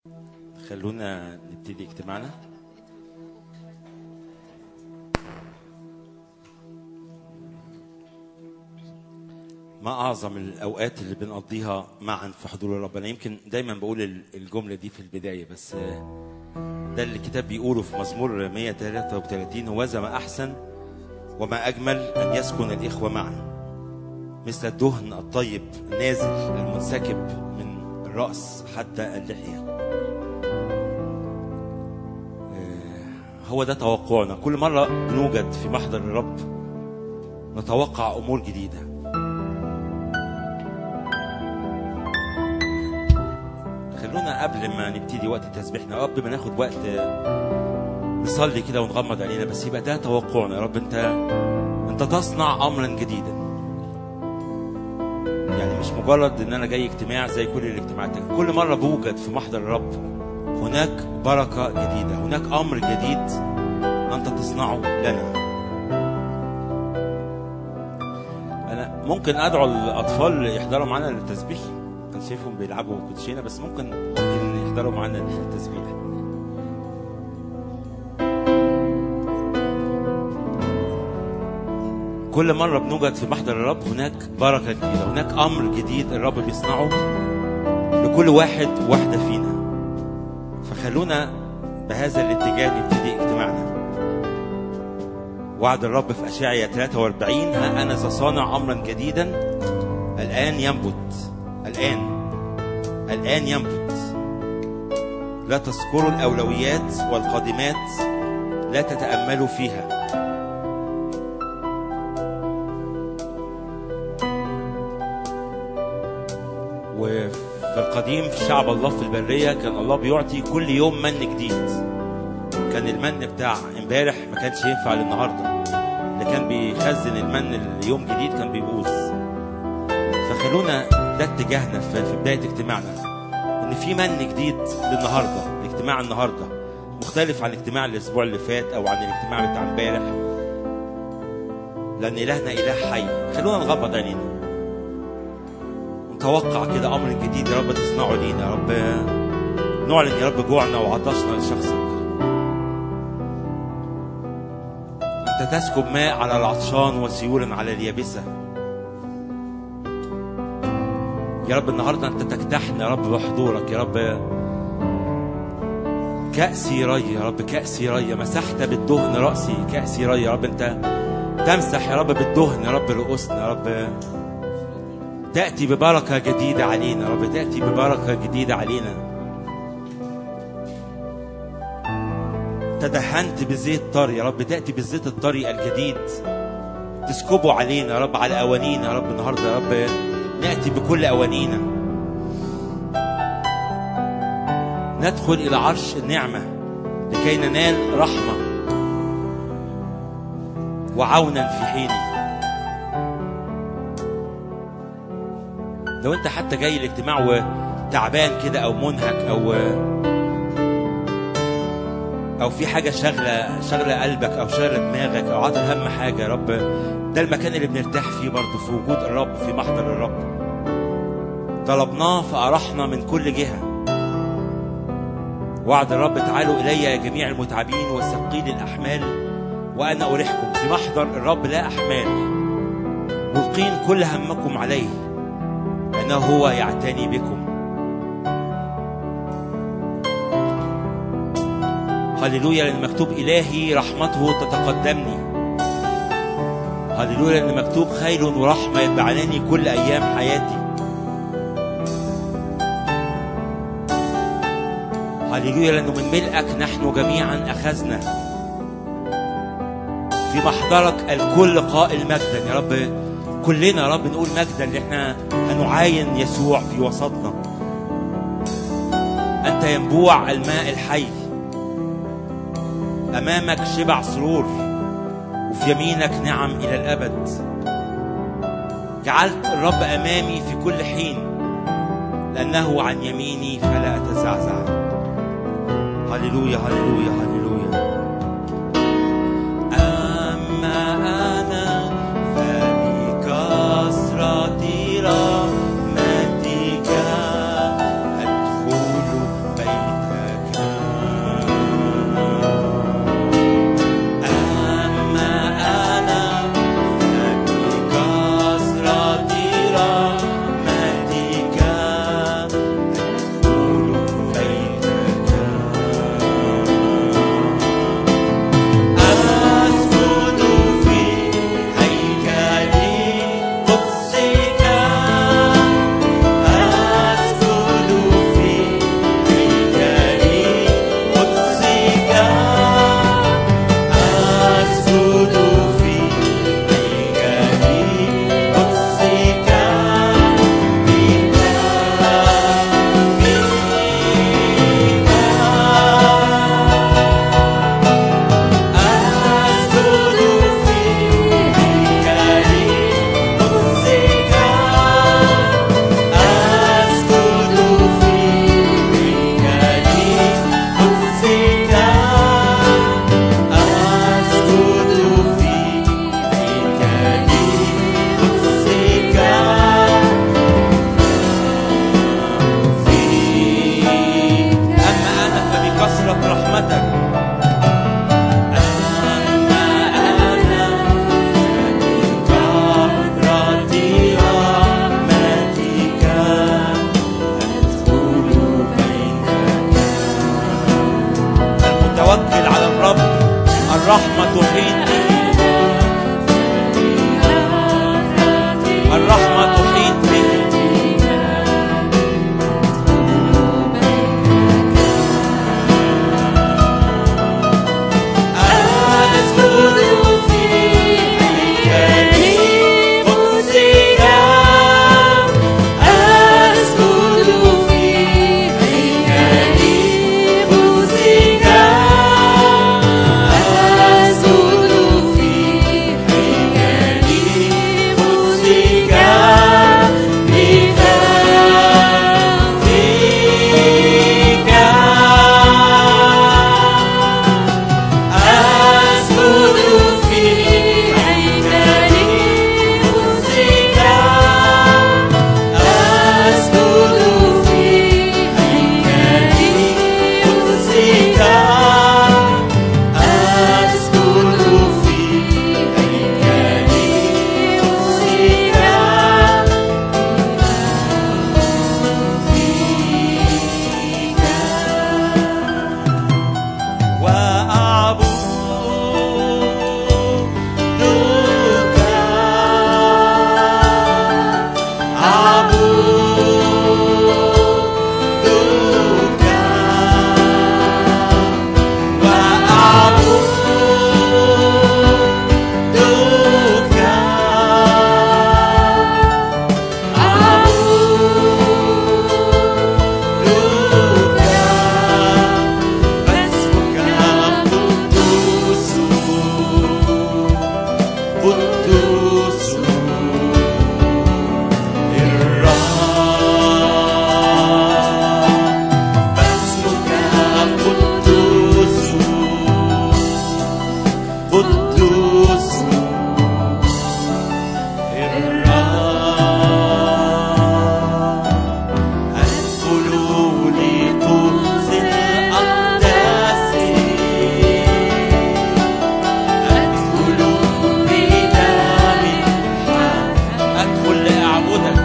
خلونا نبتدي اجتماعنا ما اعظم الاوقات اللي بنقضيها معا في حضور الرب انا يمكن دايما بقول ال- الجمله دي في البدايه بس آه، ده اللي الكتاب بيقوله في مزمور 133 هوذا ما احسن وما اجمل ان يسكن الاخوه معا مثل الدهن الطيب النازل المنسكب من الراس حتى اللحيه آه، هو ده توقعنا كل مره بنوجد في محضر الرب نتوقع امور جديده خلونا قبل ما نبتدي وقت تسبيحنا قبل ما ناخد وقت نصلي كده ونغمض عينينا بس يبقى ده توقعنا يا رب انت انت تصنع امرا جديدا يعني مش مجرد ان انا جاي اجتماع زي كل الاجتماعات كل مره بوجد في محضر الرب هناك بركه جديده هناك امر جديد انت تصنعه لنا انا ممكن ادعو الاطفال يحضروا معانا للتسبيح انا شايفهم بيلعبوا كوتشينه بس ممكن ممكن يحضروا معانا للتسبيح كل مرة بنوجد في محضر الرب هناك بركة جديدة هناك أمر جديد الرب بيصنعه لكل واحد واحدة فينا فخلونا بهذا الاتجاه نبتدي اجتماعنا وعد الرب في أشعيا 43 ها أنا سصانع أمرا جديدا الآن ينبت الآن الآن ينبت لا تذكروا الأولويات والقادمات لا تتأملوا فيها وفي القديم في شعب الله في البرية كان الله بيعطي كل يوم من جديد كان المن بتاع امبارح ما كانش ينفع للنهارده اللي كان بيخزن المن ليوم جديد كان بيبوظ فخلونا ده اتجاهنا في في بداية اجتماعنا ان في من جديد للنهارده اجتماع النهارده مختلف عن اجتماع الاسبوع اللي فات او عن الاجتماع بتاع امبارح لان الهنا اله حي خلونا نغمض عينينا نتوقع كده امر جديد يا رب تصنعه لينا يا رب نعلن يا رب جوعنا وعطشنا لشخصك انت تسكب ماء على العطشان وسيولا على اليابسه يا رب النهارده انت تجتحنا يا رب بحضورك يا رب كأسي ري يا رب كأسي ري مسحت بالدهن رأسي كأسي ري يا رب انت تمسح يا رب بالدهن يا رب رؤوسنا يا رب تأتي ببركة جديدة علينا يا رب تأتي ببركة جديدة علينا تدهنت بزيت طري يا رب تأتي بالزيت الطري الجديد تسكبه علينا يا رب على أوانينا يا رب النهاردة يا رب نأتي بكل أوانينا ندخل إلى عرش النعمة لكي ننال رحمة وعونا في حينه لو انت حتى جاي الاجتماع وتعبان كده او منهك او او في حاجه شغله شغله قلبك او شغله دماغك او عاطل هم حاجه يا رب ده المكان اللي بنرتاح فيه برضه في وجود الرب في محضر الرب طلبناه فأرحنا من كل جهة وعد الرب تعالوا إلي يا جميع المتعبين والثقيل الأحمال وأنا أريحكم في محضر الرب لا أحمال ملقين كل همكم عليه لأنه هو يعتني بكم هللويا لأن مكتوب إلهي رحمته تتقدمني هللويا لأن مكتوب خير ورحمة يتبعانني كل أيام حياتي هللويا لأنه من ملئك نحن جميعا أخذنا في محضرك الكل قائل مجدا يا رب كلنا يا رب نقول مجدا اللي احنا هنعاين يسوع في وسطنا أنت ينبوع الماء الحي أمامك شبع سرور وفي يمينك نعم إلى الأبد جعلت الرب أمامي في كل حين لأنه عن يميني فلا أتزعزع هللويا هللويا هللويا أما أنا فبكثرة رحمتك أدخل بيت الرحمة تحيط بي الرحمة تحيط بي أسجد في هيكل قدسك أسجد في هيكل قدسك أسجد في هيكل قدسك لخوفك أسجد في هيكل قدسك أسجد في هيكل قدسك أسجد في هيكل قدسك وأعبدك أعبدك وأعبدك أعبدك فاسمك قدوس قدوس الرب فاسمك قدوس قدوس الرب ادخلوا لقدس الأقداس ادخلوا بدم ادخل لأعبدك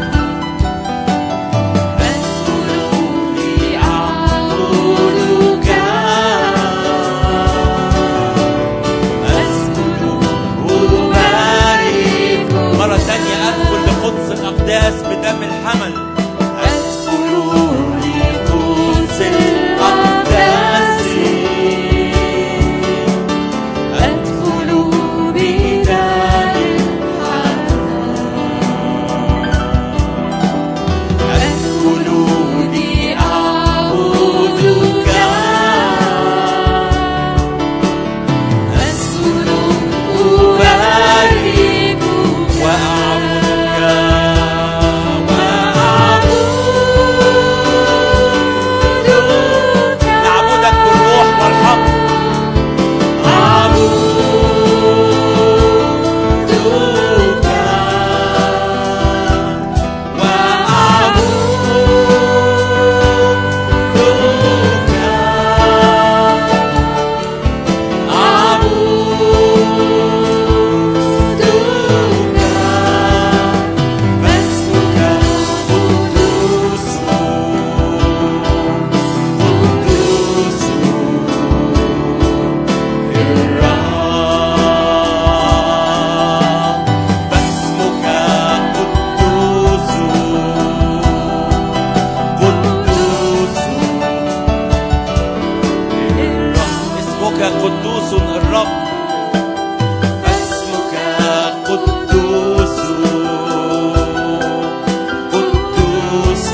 ادخلوا لأعبدك أسجد وأبارك مرة تانية أدخل لقدس الأقداس بدم الحمل أدخل لقدس الأقداس أدخل بدم أدخل لأعبدك أسجد أبارك وأعبدك وأعبدك نعبدك بالروح والحق أعبدك وأعبدك أعبدك فاسمك قدوس قدوس الرب فاسمك قدوس قدوس الرب اسمك قدوس الرب اسمك قدوس قدوس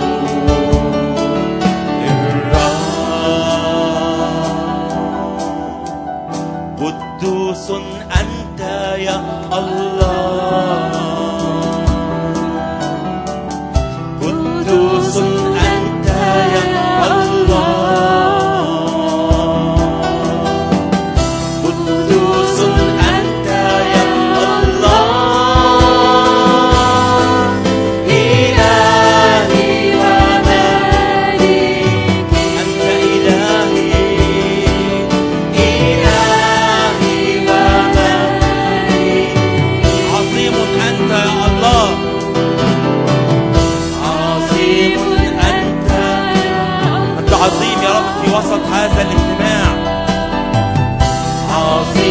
الرب قدوس أنت يا الله قدوس أنت يا الله قدوس أنت يا الله إلهي ومالكي أنت إلهي إلهي ومالكي عظيم أنت يا الله عظيم أنت أنت عظيم يا رب في وسط هذا الاجتماع عظيم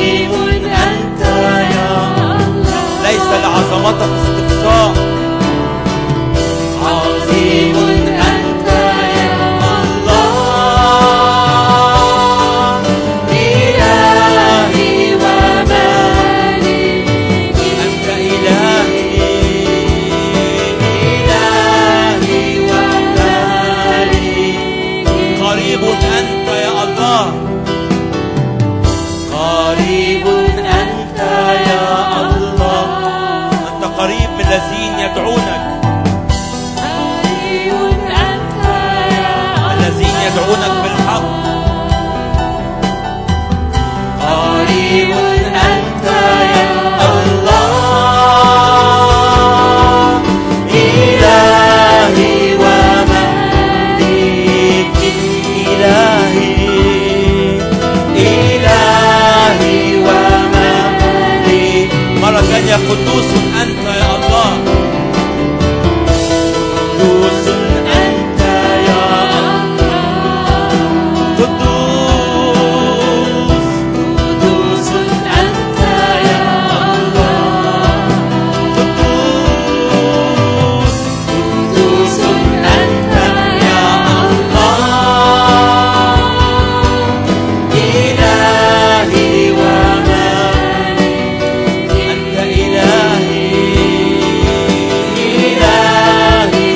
الله قريب أنت يا الله أنت قريب من الذين يدعونك قريب أنت يا الذين يدعونك بالحق قريب أنت يا الله إلهي ومليكي إلهي إلهي ومليكي مرة ثانية قدوس أنت يا الله قدوس أنت يا قدوس قدوس أنت يا الله قدوس قدوس أنت يا الله إلهي ومالكي أنت إلهي إلهي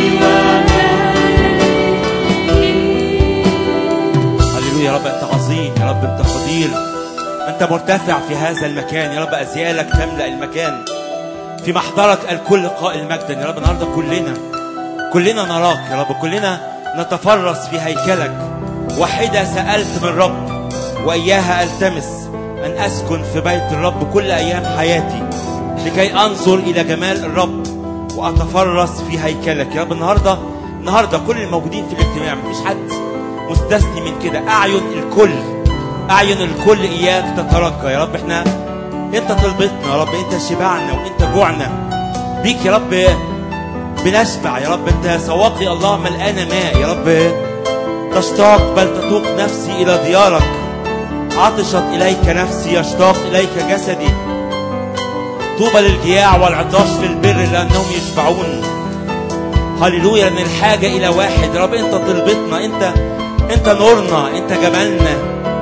ومالكي هللويا يا رب أنت عظيم يا رب أنت قدير أنت مرتفع في هذا المكان يا رب أزيالك تملأ المكان في محضرك الكل قائل مجدا يا رب النهارده كلنا كلنا نراك يا رب كلنا نتفرس في هيكلك واحدة سألت من رب وإياها ألتمس أن أسكن في بيت الرب كل أيام حياتي لكي أنظر إلى جمال الرب وأتفرس في هيكلك يا رب النهارده النهارده كل الموجودين في الاجتماع مفيش حد مستثني من كده أعين الكل أعين الكل إياك تترجى يا رب احنا انت طلبتنا يا رب انت شبعنا وانت جوعنا بيك يا رب بنشبع يا رب انت سواقي الله ملقانه ماء يا رب تشتاق بل تتوق نفسي الى ديارك عطشت اليك نفسي يشتاق اليك جسدي طوبى للجياع والعطاش في البر لانهم يشبعون هللويا لان الحاجه الى واحد يا رب انت طلبتنا انت انت نورنا انت جمالنا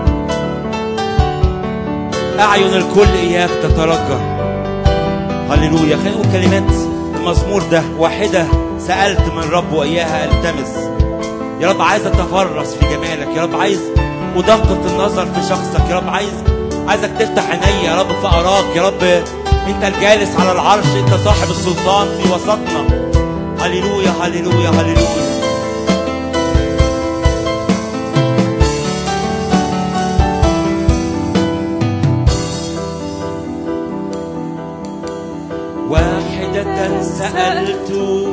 أعين الكل إياك تترجى هللويا خلينا نقول كلمات المزمور ده واحدة سألت من رب وإياها ألتمس يا رب عايز أتفرس في جمالك يا رب عايز أدقق النظر في شخصك يا رب عايز عايزك تفتح عيني يا رب فأراك يا رب أنت الجالس على العرش أنت صاحب السلطان في وسطنا هللويا هللويا هللويا واحدة سألت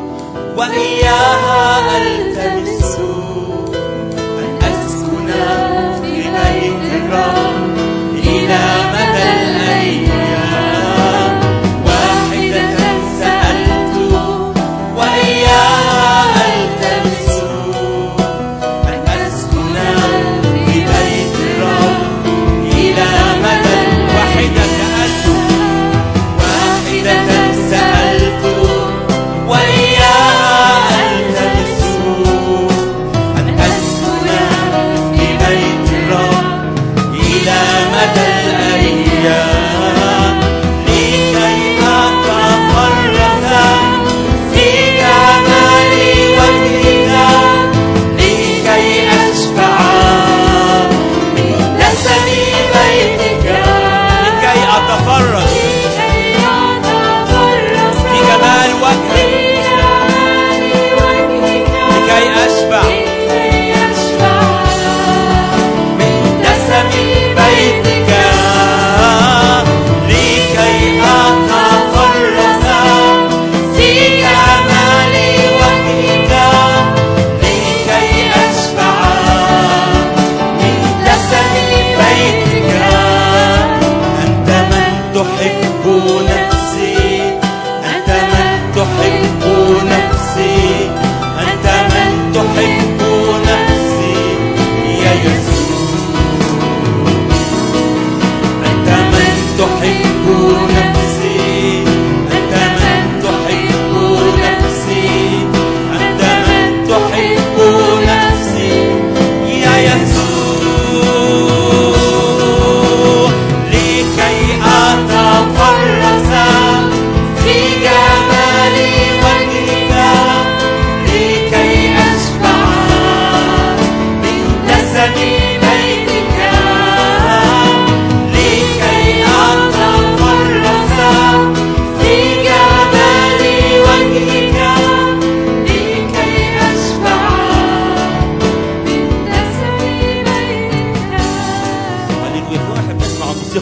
وإياها ألتمس أن أسكن في بيت الرب إلى مدى الأيام واحدة سألت وإياها ألتمس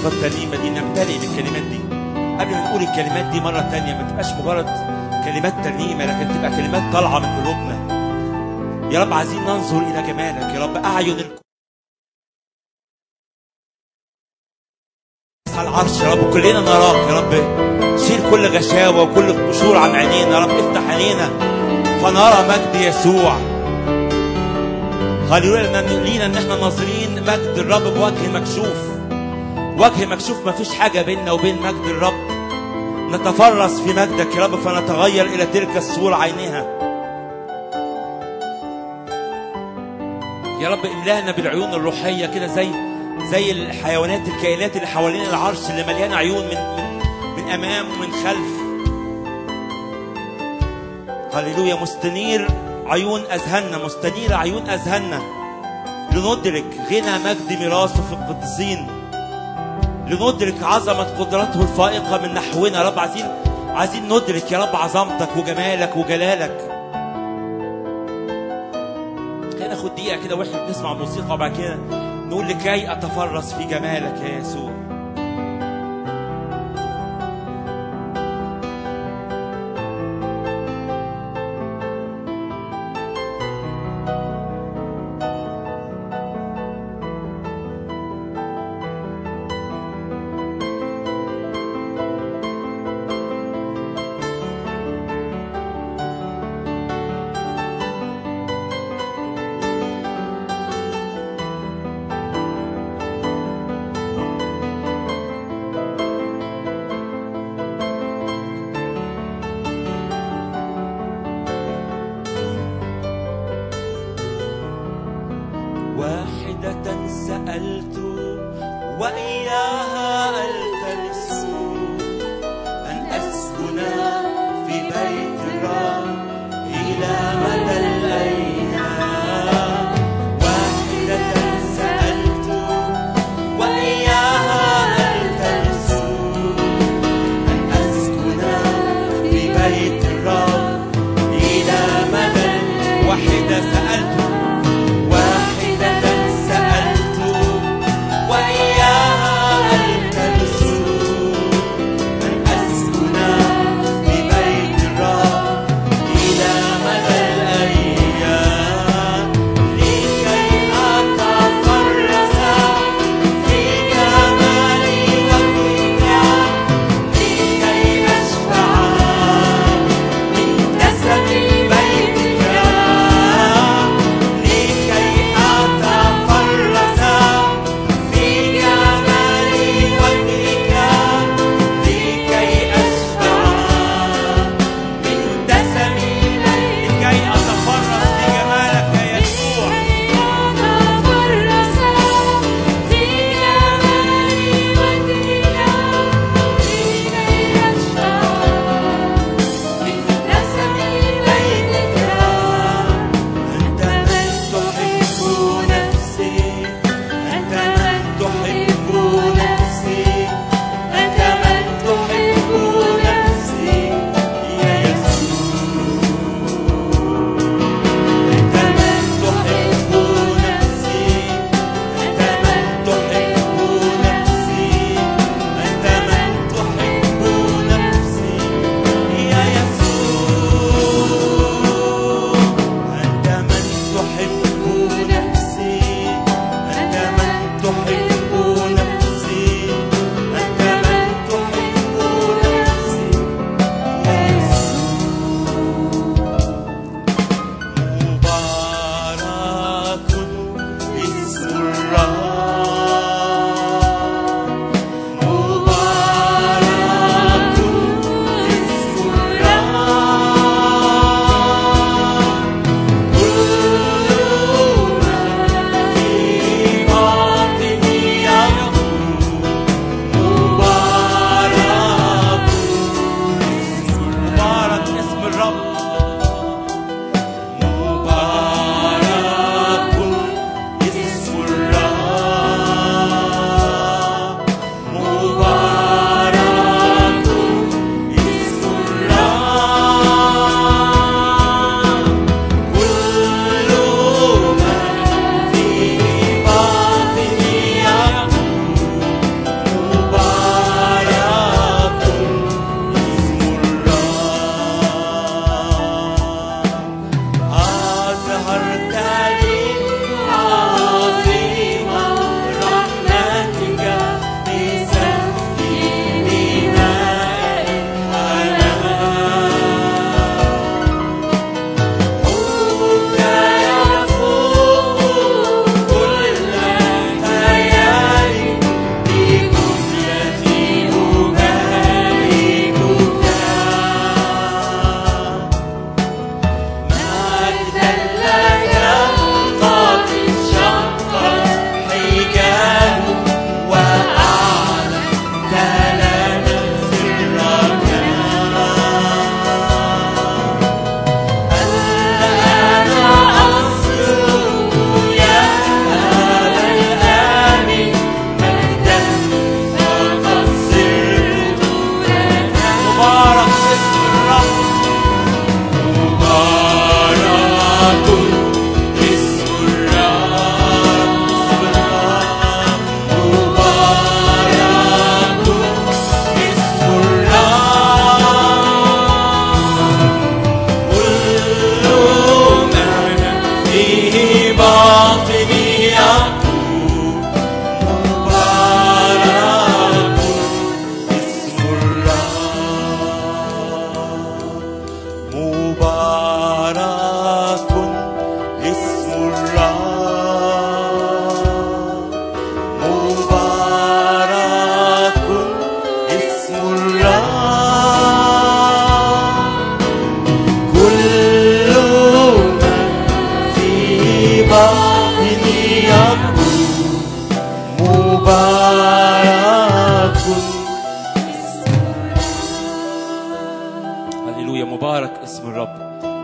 موسيقى الترنيمة دي نمتلئ بالكلمات دي قبل ما نقول الكلمات دي مرة تانية ما تبقاش مجرد كلمات ترنيمة لكن تبقى كلمات طالعة من قلوبنا يا رب عايزين ننظر إلى جمالك يا رب أعين الك- على العرش يا رب كلنا نراك يا رب شيل كل غشاوة وكل قشور عن عينينا يا رب افتح عينينا فنرى مجد يسوع هللويا لنا- لينا ان احنا ناظرين مجد الرب بوجه مكشوف وجه مكشوف ما فيش حاجة بيننا وبين مجد الرب نتفرس في مجدك يا رب فنتغير إلى تلك الصورة عينها يا رب املانا بالعيون الروحية كده زي زي الحيوانات الكائنات اللي حوالين العرش اللي مليانة عيون من من من أمام ومن خلف هللويا مستنير عيون أذهاننا مستنير عيون أذهاننا لندرك غنى مجد ميراثه في القديسين لندرك عظمة قدرته الفائقة من نحونا يا رب عايزين عايزين ندرك يا رب عظمتك وجمالك وجلالك خلينا ناخد دقيقة كده واحنا بنسمع موسيقى وبعد كده نقول لكي أتفرس في جمالك يا يسوع واحدة سألت وإياها ألتمس أن أسكن في بيت الرب إلى مدى الأيام واحدة سألت وإياها ألتمس أن أسكن في بيت الرب إلى مدى واحدة سألت واحدة سألت وإياها ألتمس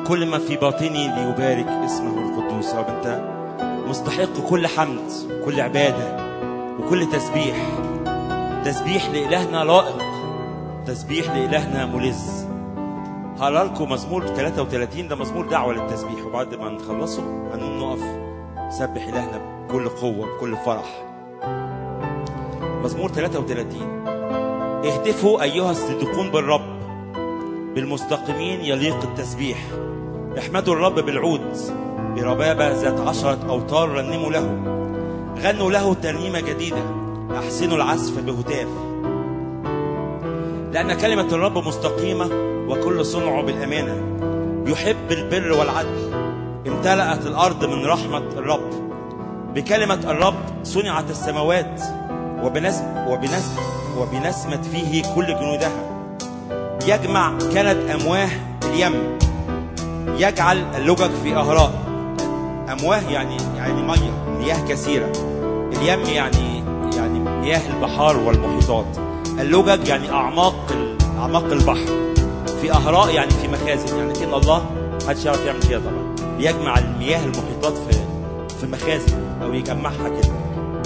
كل ما في باطني ليبارك اسمه القدوس يا رب انت مستحق كل حمد كل عباده وكل تسبيح تسبيح لإلهنا لائق تسبيح لإلهنا ملز هقرا لكم مزمور 33 ده مزمور دعوة للتسبيح وبعد ما نخلصه هنقوم نقف نسبح إلهنا بكل قوة بكل فرح مزمور 33 اهتفوا أيها الصديقون بالرب بالمستقيمين يليق التسبيح احمدوا الرب بالعود بربابة ذات عشرة أوتار رنموا له غنوا له ترنيمة جديدة أحسنوا العزف بهتاف لأن كلمة الرب مستقيمة وكل صنعه بالأمانة يحب البر والعدل امتلأت الأرض من رحمة الرب بكلمة الرب صنعت السماوات وبنسم وبنسم وبنسمة فيه كل جنودها يجمع كانت أمواه اليم يجعل اللجج في أهراء أمواه يعني يعني مية مياه كثيرة اليم يعني يعني مياه البحار والمحيطات اللجج يعني أعماق ال- أعماق البحر في أهراء يعني في مخازن يعني كأن الله محدش يعرف يعمل كده طبعا بيجمع المياه المحيطات في في مخازن أو يجمعها كده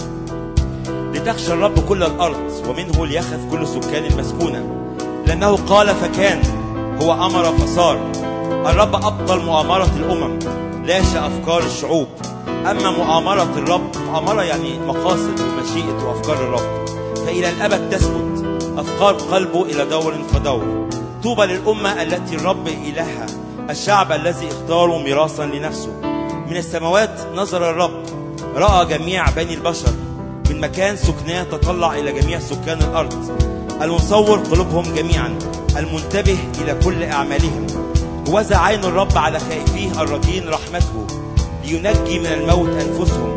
لتخشى الرب كل الأرض ومنه ليخف كل سكان المسكونة لأنه قال فكان هو أمر فصار الرب أبطل مؤامرة الأمم لاشى أفكار الشعوب أما مؤامرة الرب مؤامرة يعني مقاصد ومشيئة وأفكار الرب فإلى الأبد تثبت أفكار قلبه إلى دور فدور طوبى للأمة التي الرب إلهها الشعب الذي اختاروا ميراثا لنفسه من السماوات نظر الرب رأى جميع بني البشر من مكان سكناه تطلع إلى جميع سكان الأرض المصور قلوبهم جميعا المنتبه إلى كل أعمالهم وذا عين الرب على خائفيه الرجين رحمته لينجي من الموت أنفسهم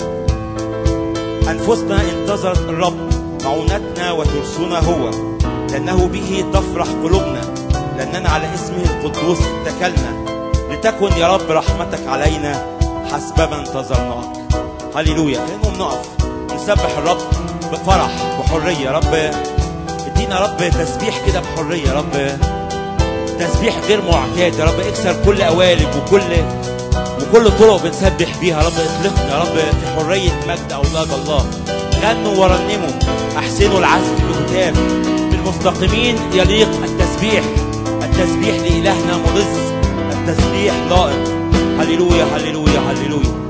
أنفسنا انتظرت الرب معونتنا وترسنا هو لأنه به تفرح قلوبنا لأننا على اسمه القدوس اتكلنا لتكن يا رب رحمتك علينا حسب ما انتظرناك هللويا خلينا نقف نسبح الرب بفرح بحرية يا رب ادينا يا رب تسبيح كده بحرية يا رب تسبيح غير معتاد يا رب اكسر كل قوالب وكل وكل طرق بنسبح بيها يا رب اطلقنا يا رب في حرية مجد أولاد الله غنوا ورنموا أحسنوا العزف بهتاف بالمستقيمين يليق التسبيح التسبيح لإلهنا ملز التسبيح لائق هللويا هللويا هللويا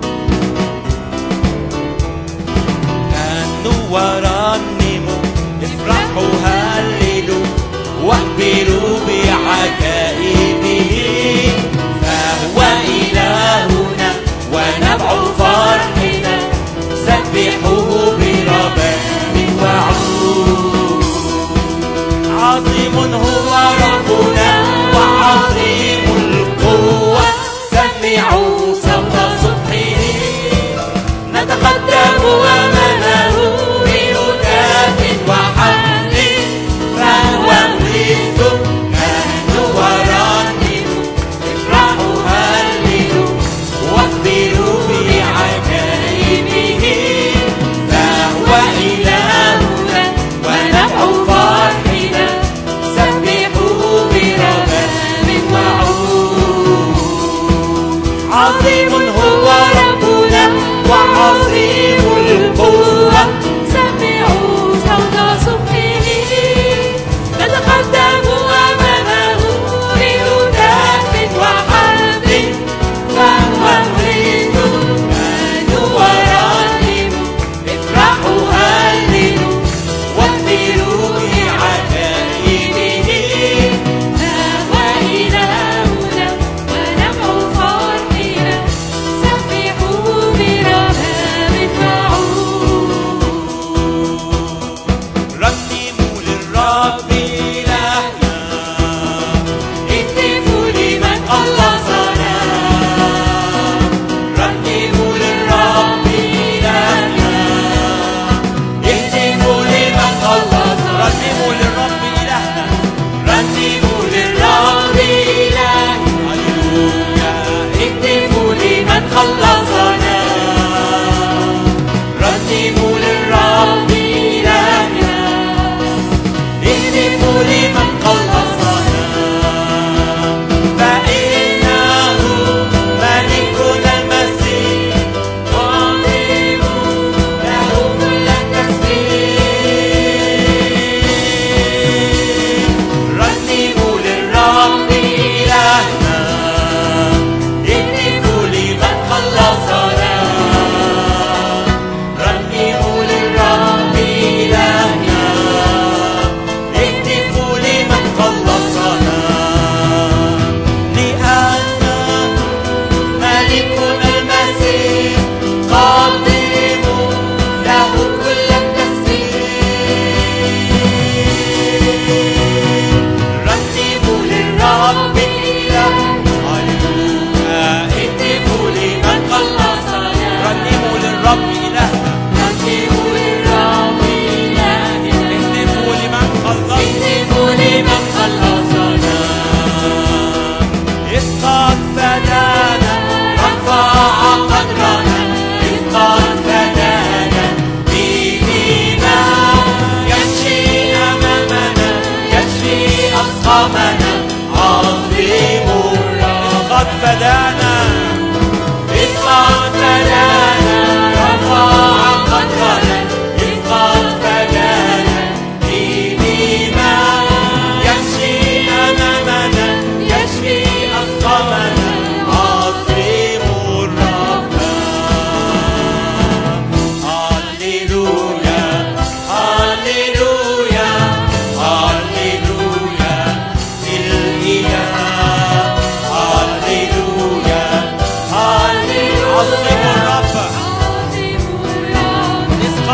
غنوا ورنموا افرحوا هللوا واخبروا بعجائبه فهو إلهنا ونبع فرحنا سبحوه برباب وعود عظيم هو ربنا وعظيم القوة سمعوا صوت صبحه نتقدم أمامه بهتاف وحمد فهو مغيث نحن ورنموا افرحوا هللوا واخبروا بعجائبه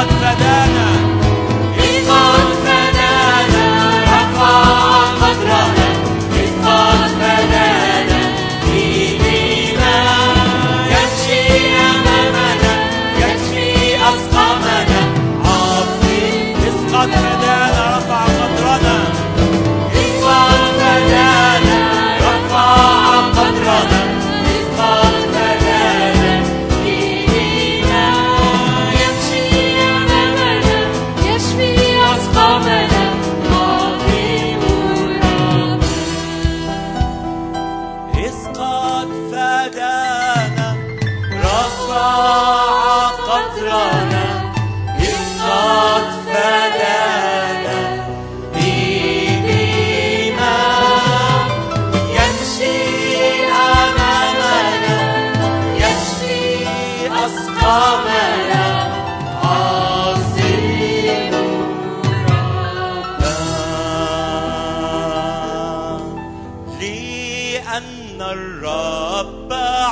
قد فدانا إذ قد فدانا رفع قدرنا إذ قد فدانا إيمينا يمشي أمامنا يشفي أسقامنا عظيم إذ قد فدانا رفع قدرنا إذ قد فدانا رفع قدرنا إذ قد فدانا إيمينا يمشي أمامنا يشفي أسقامنا عظيم الرب إذ قد فدانا رفع قدرنا إذ قد فدانا بما يمشي أمامنا يشفي أسقامنا عظيم لأن الرب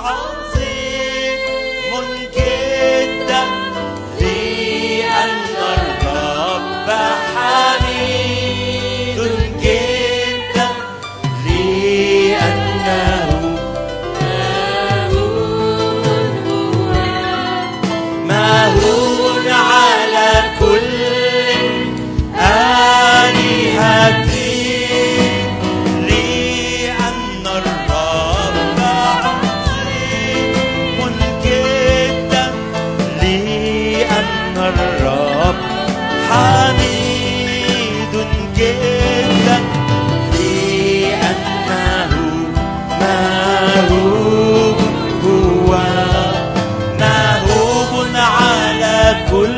عظيم جدا لأن الرب حميد جدا لأنه مهون على كل آلهتي لأن الرب عظيم جدا لأن الرب حميد جدا لأنه مهوب هو مهوب على كل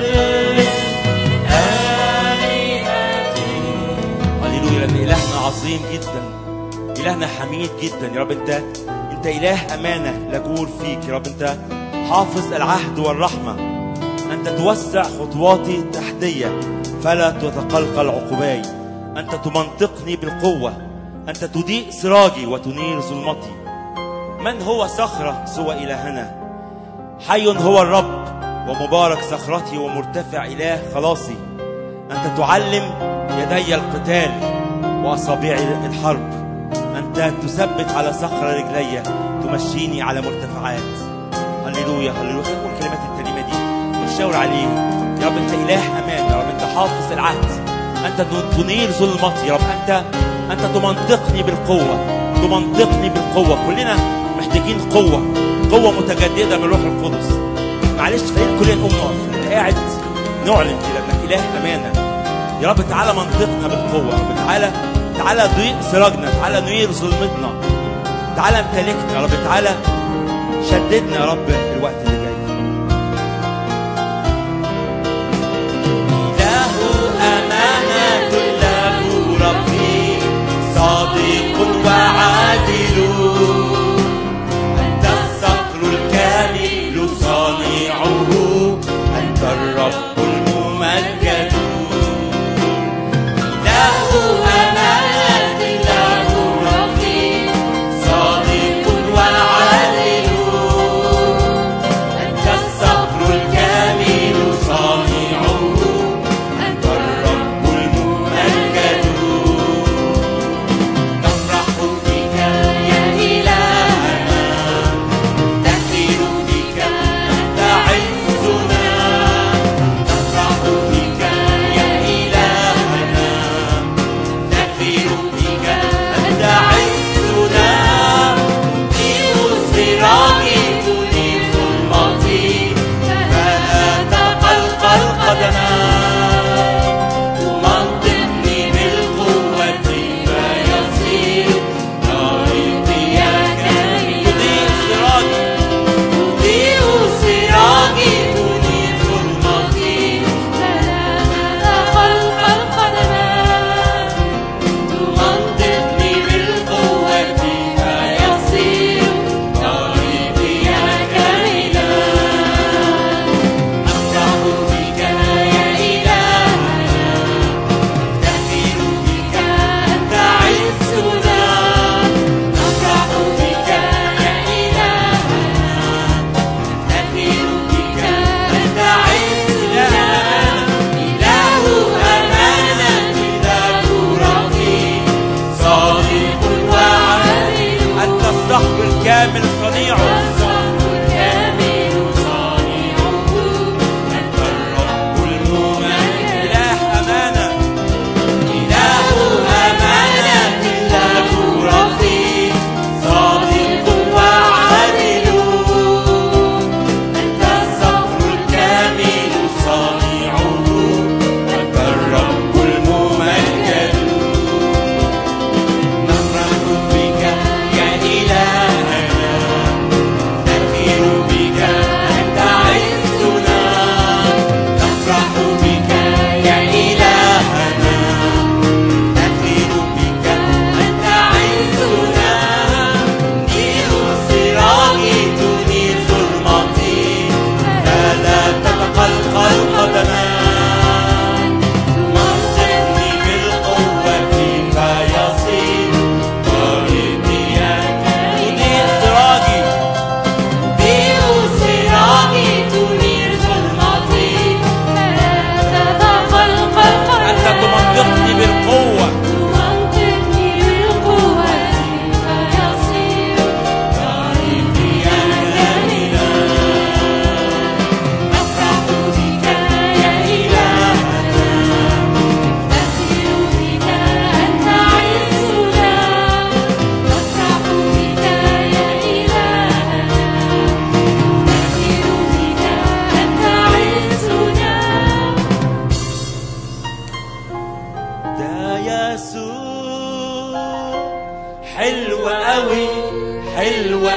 آلهتي هللويا لأن إلهنا عظيم جدا إلهنا حميد جدا يا رب أنت أنت إله أمانة لا جور فيك يا رب أنت حافظ العهد والرحمة أنت توسع خطواتي تحتية فلا تتقلقل عقباي أنت تمنطقني بالقوة أنت تضيء سراجي وتنير ظلمتي من هو صخرة سوى إلهنا حي هو الرب ومبارك صخرتي ومرتفع إله خلاصي أنت تعلم يدي القتال وأصابعي الحرب أنت تثبت على صخرة رجلي تمشيني على مرتفعات هللويا هللويا خلينا نقول كلمات الكلمة دي ونشاور عليه يا رب أنت إله أمان يا رب أنت حافظ العهد أنت تنير ظلمتي يا رب أنت أنت تمنطقني بالقوة تمنطقني بالقوة كلنا محتاجين قوة قوة متجددة من الروح القدس معلش خلينا كلنا نقوم نقف انت قاعد نعلن كده انك اله امانه يا رب تعالى منطقنا بالقوه يا رب تعالى تعالى ضيق سراجنا تعالى نير ظلمتنا تعالى امتلكنا يا رب تعالى شددنا يا رب الوقت اللي جاي له أمانة له رفيق صادق وعادل أنت الصقر الكامل صانعه أنت الرب الممجد له أمانة له رفيق صادق وعادل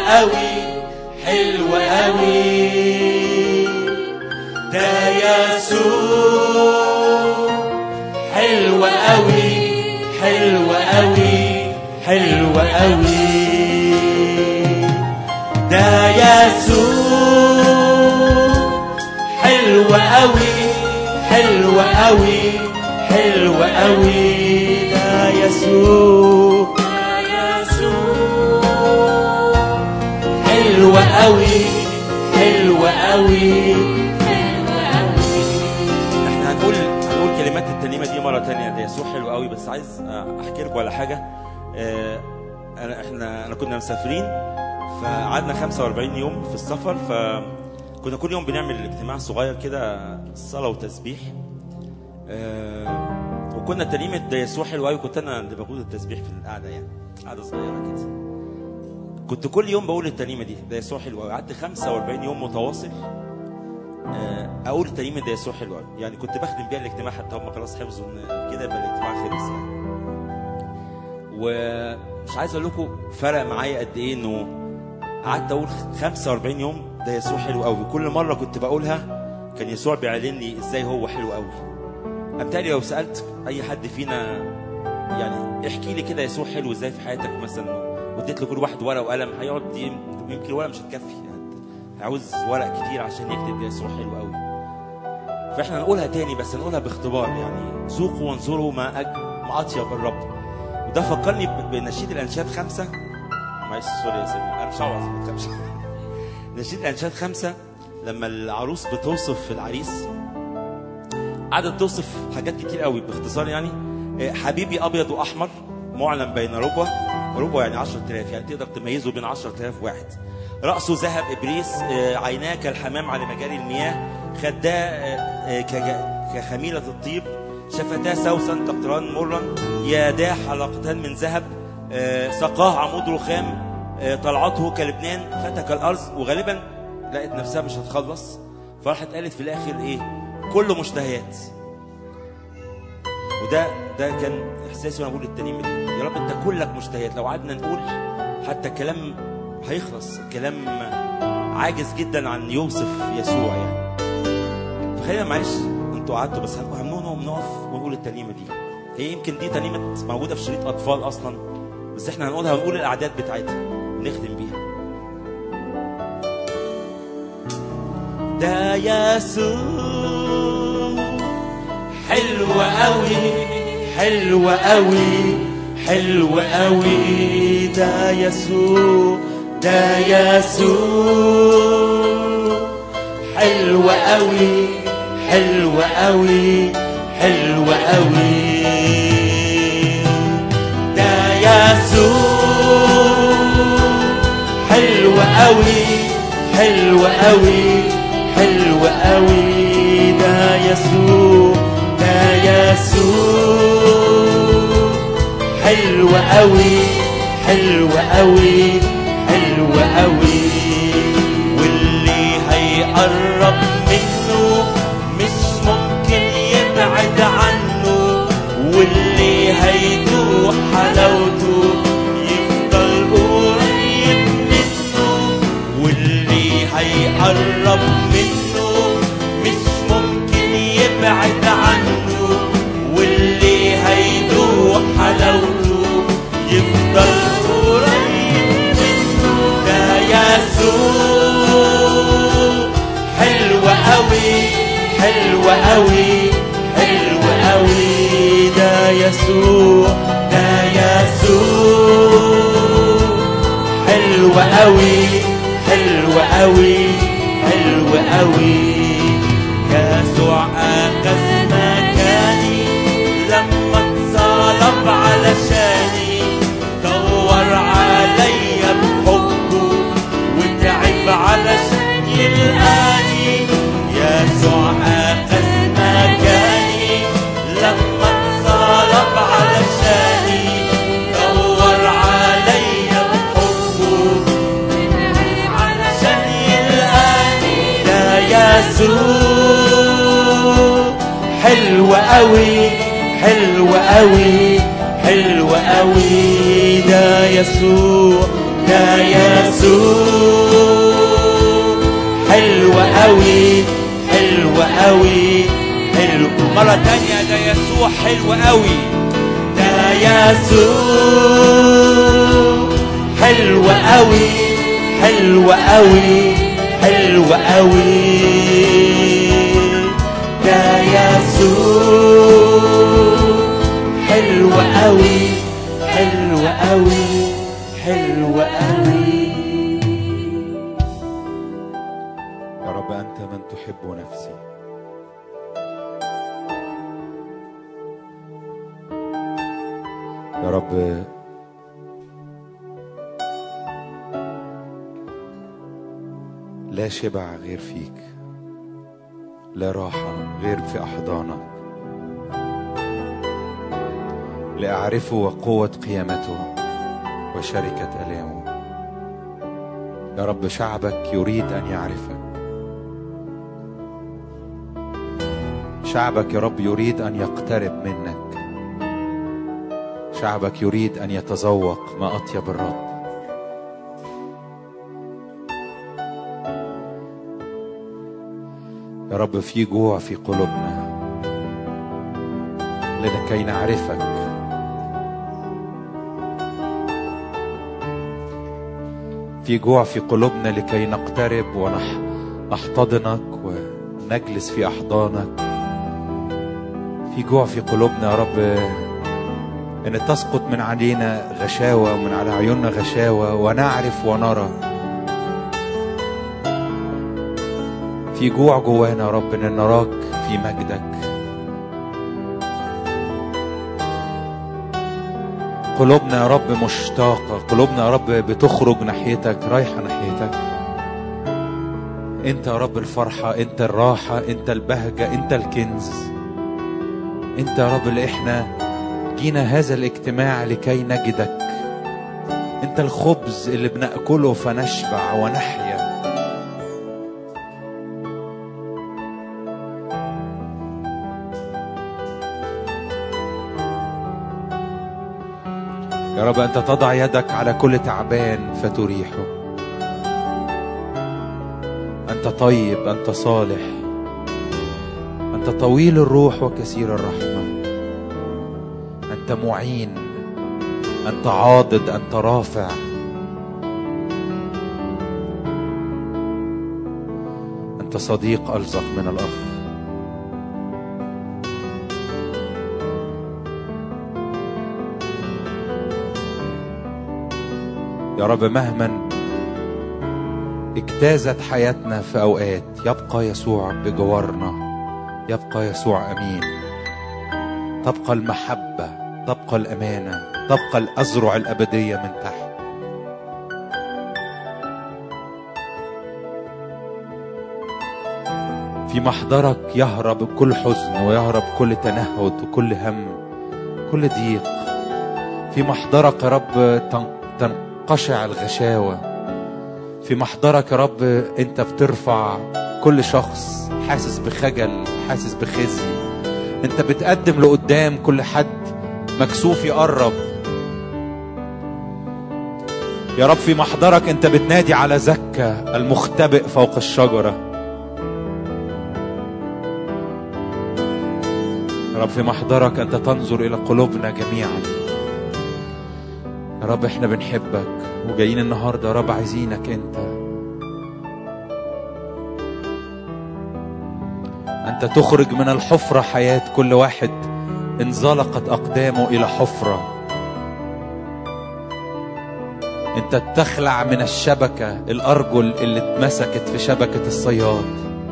قوي حلو قوي ده يسوع حلو قوي حلو قوي حلو قوي ده يسوع حلو قوي حلو قوي حلو قوي ده يسوع حلو قوي حلو قوي احنا هنقول هنقول كلمات الترنيمه دي مره تانية ده يسوع حلو قوي بس عايز احكي لكم على حاجه آه، انا احنا انا كنا مسافرين فقعدنا 45 يوم في السفر فكنا كل يوم بنعمل اجتماع صغير كده صلاه وتسبيح آه، وكنا ترنيمه ده يسوع حلو قوي كنت انا اللي بقول التسبيح في القعده يعني قعده صغيره كده كنت كل يوم بقول الترنيمه دي ده يسوع حلو قوي قعدت 45 يوم متواصل آه، اقول الترنيمه ده يسوع حلو قوي يعني كنت بخدم بيها الاجتماع حتى هم خلاص حفظوا ان كده يبقى الاجتماع خلص يعني ومش عايز اقول لكم فرق معايا قد ايه انه قعدت اقول 45 يوم ده يسوع حلو قوي كل مره كنت بقولها كان يسوع بيعلن لي ازاي هو حلو قوي امتالي لو سالت اي حد فينا يعني احكي لي كده يسوع حلو ازاي في حياتك مثلا واديت لكل واحد ورقه وقلم هيقعد يم- يمكن الورقه مش هتكفي يعني هيعوز ورق كتير عشان يكتب يسوع حلو قوي فاحنا هنقولها تاني بس هنقولها باختبار يعني ذوقوا وانظروا ما أج... ما اطيب الرب وده فكرني ب- بنشيد الانشاد خمسه معلش سوري يا سيدي انا مش عاوز ما تخافش نشيد الانشاد خمسه لما العروس بتوصف العريس قعدت توصف حاجات كتير قوي باختصار يعني آه، حبيبي ابيض واحمر معلن بين ربوه ربوه يعني 10000 يعني تقدر تميزه بين 10000 واحد رأسه ذهب إبريس آه، عيناه كالحمام على مجاري المياه خداه آه، آه، كج- كخميلة الطيب شفتاه سوسا تقطران مرا يداه حلقتان من ذهب آه، سقاه عمود رخام آه، طلعته كلبنان فتك الأرض وغالبا لقت نفسها مش هتخلص فراحت قالت في الآخر إيه كله مشتهيات وده ده كان احساسي وانا بقول الترنيمه دي يا رب انت كلك مشتهيات لو قعدنا نقول حتى الكلام هيخلص الكلام عاجز جدا عن يوصف يسوع يعني فخلينا معلش انتوا قعدتوا بس هنقوم نقف ونقول الترنيمه دي هي يمكن دي ترنيمه موجوده في شريط اطفال اصلا بس احنا هنقولها ونقول الاعداد بتاعتها نختم بيها ده يسوع حلو قوي حلو قوي حلو قوي ده يسوع ده يسوع حلو قوي حلو قوي حلو قوي ده يسوع حلو قوي حلو قوي حلو قوي ده يسوع ده يسوع حلو قوي حلو قوي حلو قوي واللي هيقرب منه مش ممكن يبعد عنه واللي هيدوق حلاوته يفضل قريب منه واللي هيقرب منه مش ممكن يبعد عنه واللي هيدوق حلاوته يفضل قريب منه ده يسوع حلو قوي حلو قوي حلو قوي ده يسوع ده يسوع حلو قوي حلو قوي حلو قوي يسوع أخذ مكاني لما اتصلب علشاني دور عليا بحبه وتعب علشان يلقاني يسوع أخذ مكاني لما اتصلب علشاني دور عليا بحبه علشان يلقاني ده يسوع حلو قوي حلو قوي حلو قوي ده يسوع ده يسوع حلو قوي حلو قوي حلو مرة تانية ده يسوع حلو قوي ده يسوع حلو قوي حلو قوي حلو قوي ده يسوع حلو قوي حلو قوي حلو قوي يا رب أنت من تحب نفسي يا رب لا شبع غير فيك لا راحة غير في أحضانك لأعرفه وقوة قيامته وشركة ألامه يا رب شعبك يريد أن يعرفك شعبك يا رب يريد ان يقترب منك شعبك يريد ان يتذوق ما اطيب الرب يا رب في جوع في قلوبنا لكي نعرفك في جوع في قلوبنا لكي نقترب ونحتضنك ونجلس في احضانك في جوع في قلوبنا يا رب ان تسقط من علينا غشاوه ومن على عيوننا غشاوه ونعرف ونرى في جوع جوانا يا رب ان نراك في مجدك قلوبنا يا رب مشتاقه قلوبنا يا رب بتخرج ناحيتك رايحه ناحيتك انت يا رب الفرحه انت الراحه انت البهجه انت الكنز انت يا رب اللي احنا جينا هذا الاجتماع لكي نجدك انت الخبز اللي بناكله فنشبع ونحيا يا رب انت تضع يدك على كل تعبان فتريحه انت طيب انت صالح انت طويل الروح وكثير الرحمه انت معين انت عاضد انت رافع انت صديق الصق من الاخ يا رب مهما اجتازت حياتنا في اوقات يبقى يسوع بجوارنا يبقى يسوع امين تبقى المحبه تبقى الامانه تبقى الازرع الابديه من تحت في محضرك يهرب كل حزن ويهرب كل تنهد وكل هم كل ضيق في محضرك يا رب تنقشع الغشاوه في محضرك يا رب انت بترفع كل شخص حاسس بخجل حاسس بخزي انت بتقدم لقدام كل حد مكسوف يقرب يا رب في محضرك انت بتنادي على زكا المختبئ فوق الشجرة يا رب في محضرك انت تنظر الى قلوبنا جميعا يا رب احنا بنحبك وجايين النهارده يا رب عايزينك انت انت تخرج من الحفره حياه كل واحد انزلقت اقدامه الى حفره انت تخلع من الشبكه الارجل اللي اتمسكت في شبكه الصياد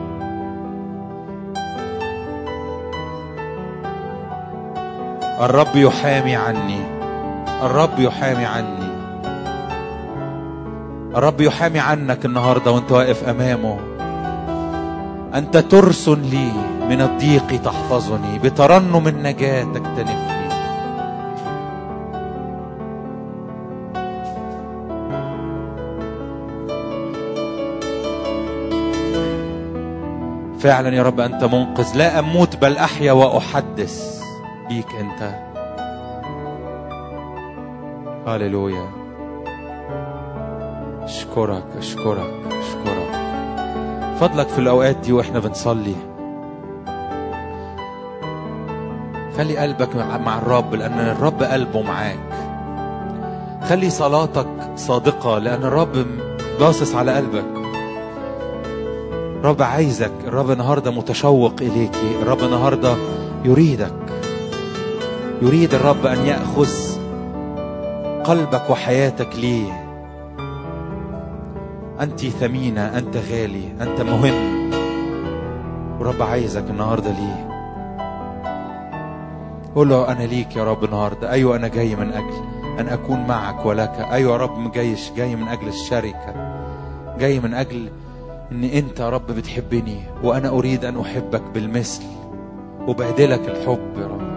الرب يحامي عني الرب يحامي عني الرب يحامي عنك النهارده وانت واقف امامه انت ترس لي من الضيق تحفظني بترنم النجاه تكتنفني فعلا يا رب انت منقذ لا اموت بل احيا واحدث بيك انت هللويا أشكرك أشكرك أشكرك فضلك في الأوقات دي وإحنا بنصلي خلي قلبك مع مع الرب لأن الرب قلبه معاك خلي صلاتك صادقة لأن الرب باصص على قلبك الرب عايزك الرب النهاردة متشوق إليكي الرب النهاردة يريدك يريد الرب أن يأخذ قلبك وحياتك ليه أنت ثمينة أنت غالي أنت مهم ورب عايزك النهاردة ليه قول له أنا ليك يا رب النهاردة أيوة أنا جاي من أجل أن أكون معك ولك أيوة يا رب جايش جاي من أجل الشركة جاي من أجل أن أنت يا رب بتحبني وأنا أريد أن أحبك بالمثل وبهدلك الحب يا رب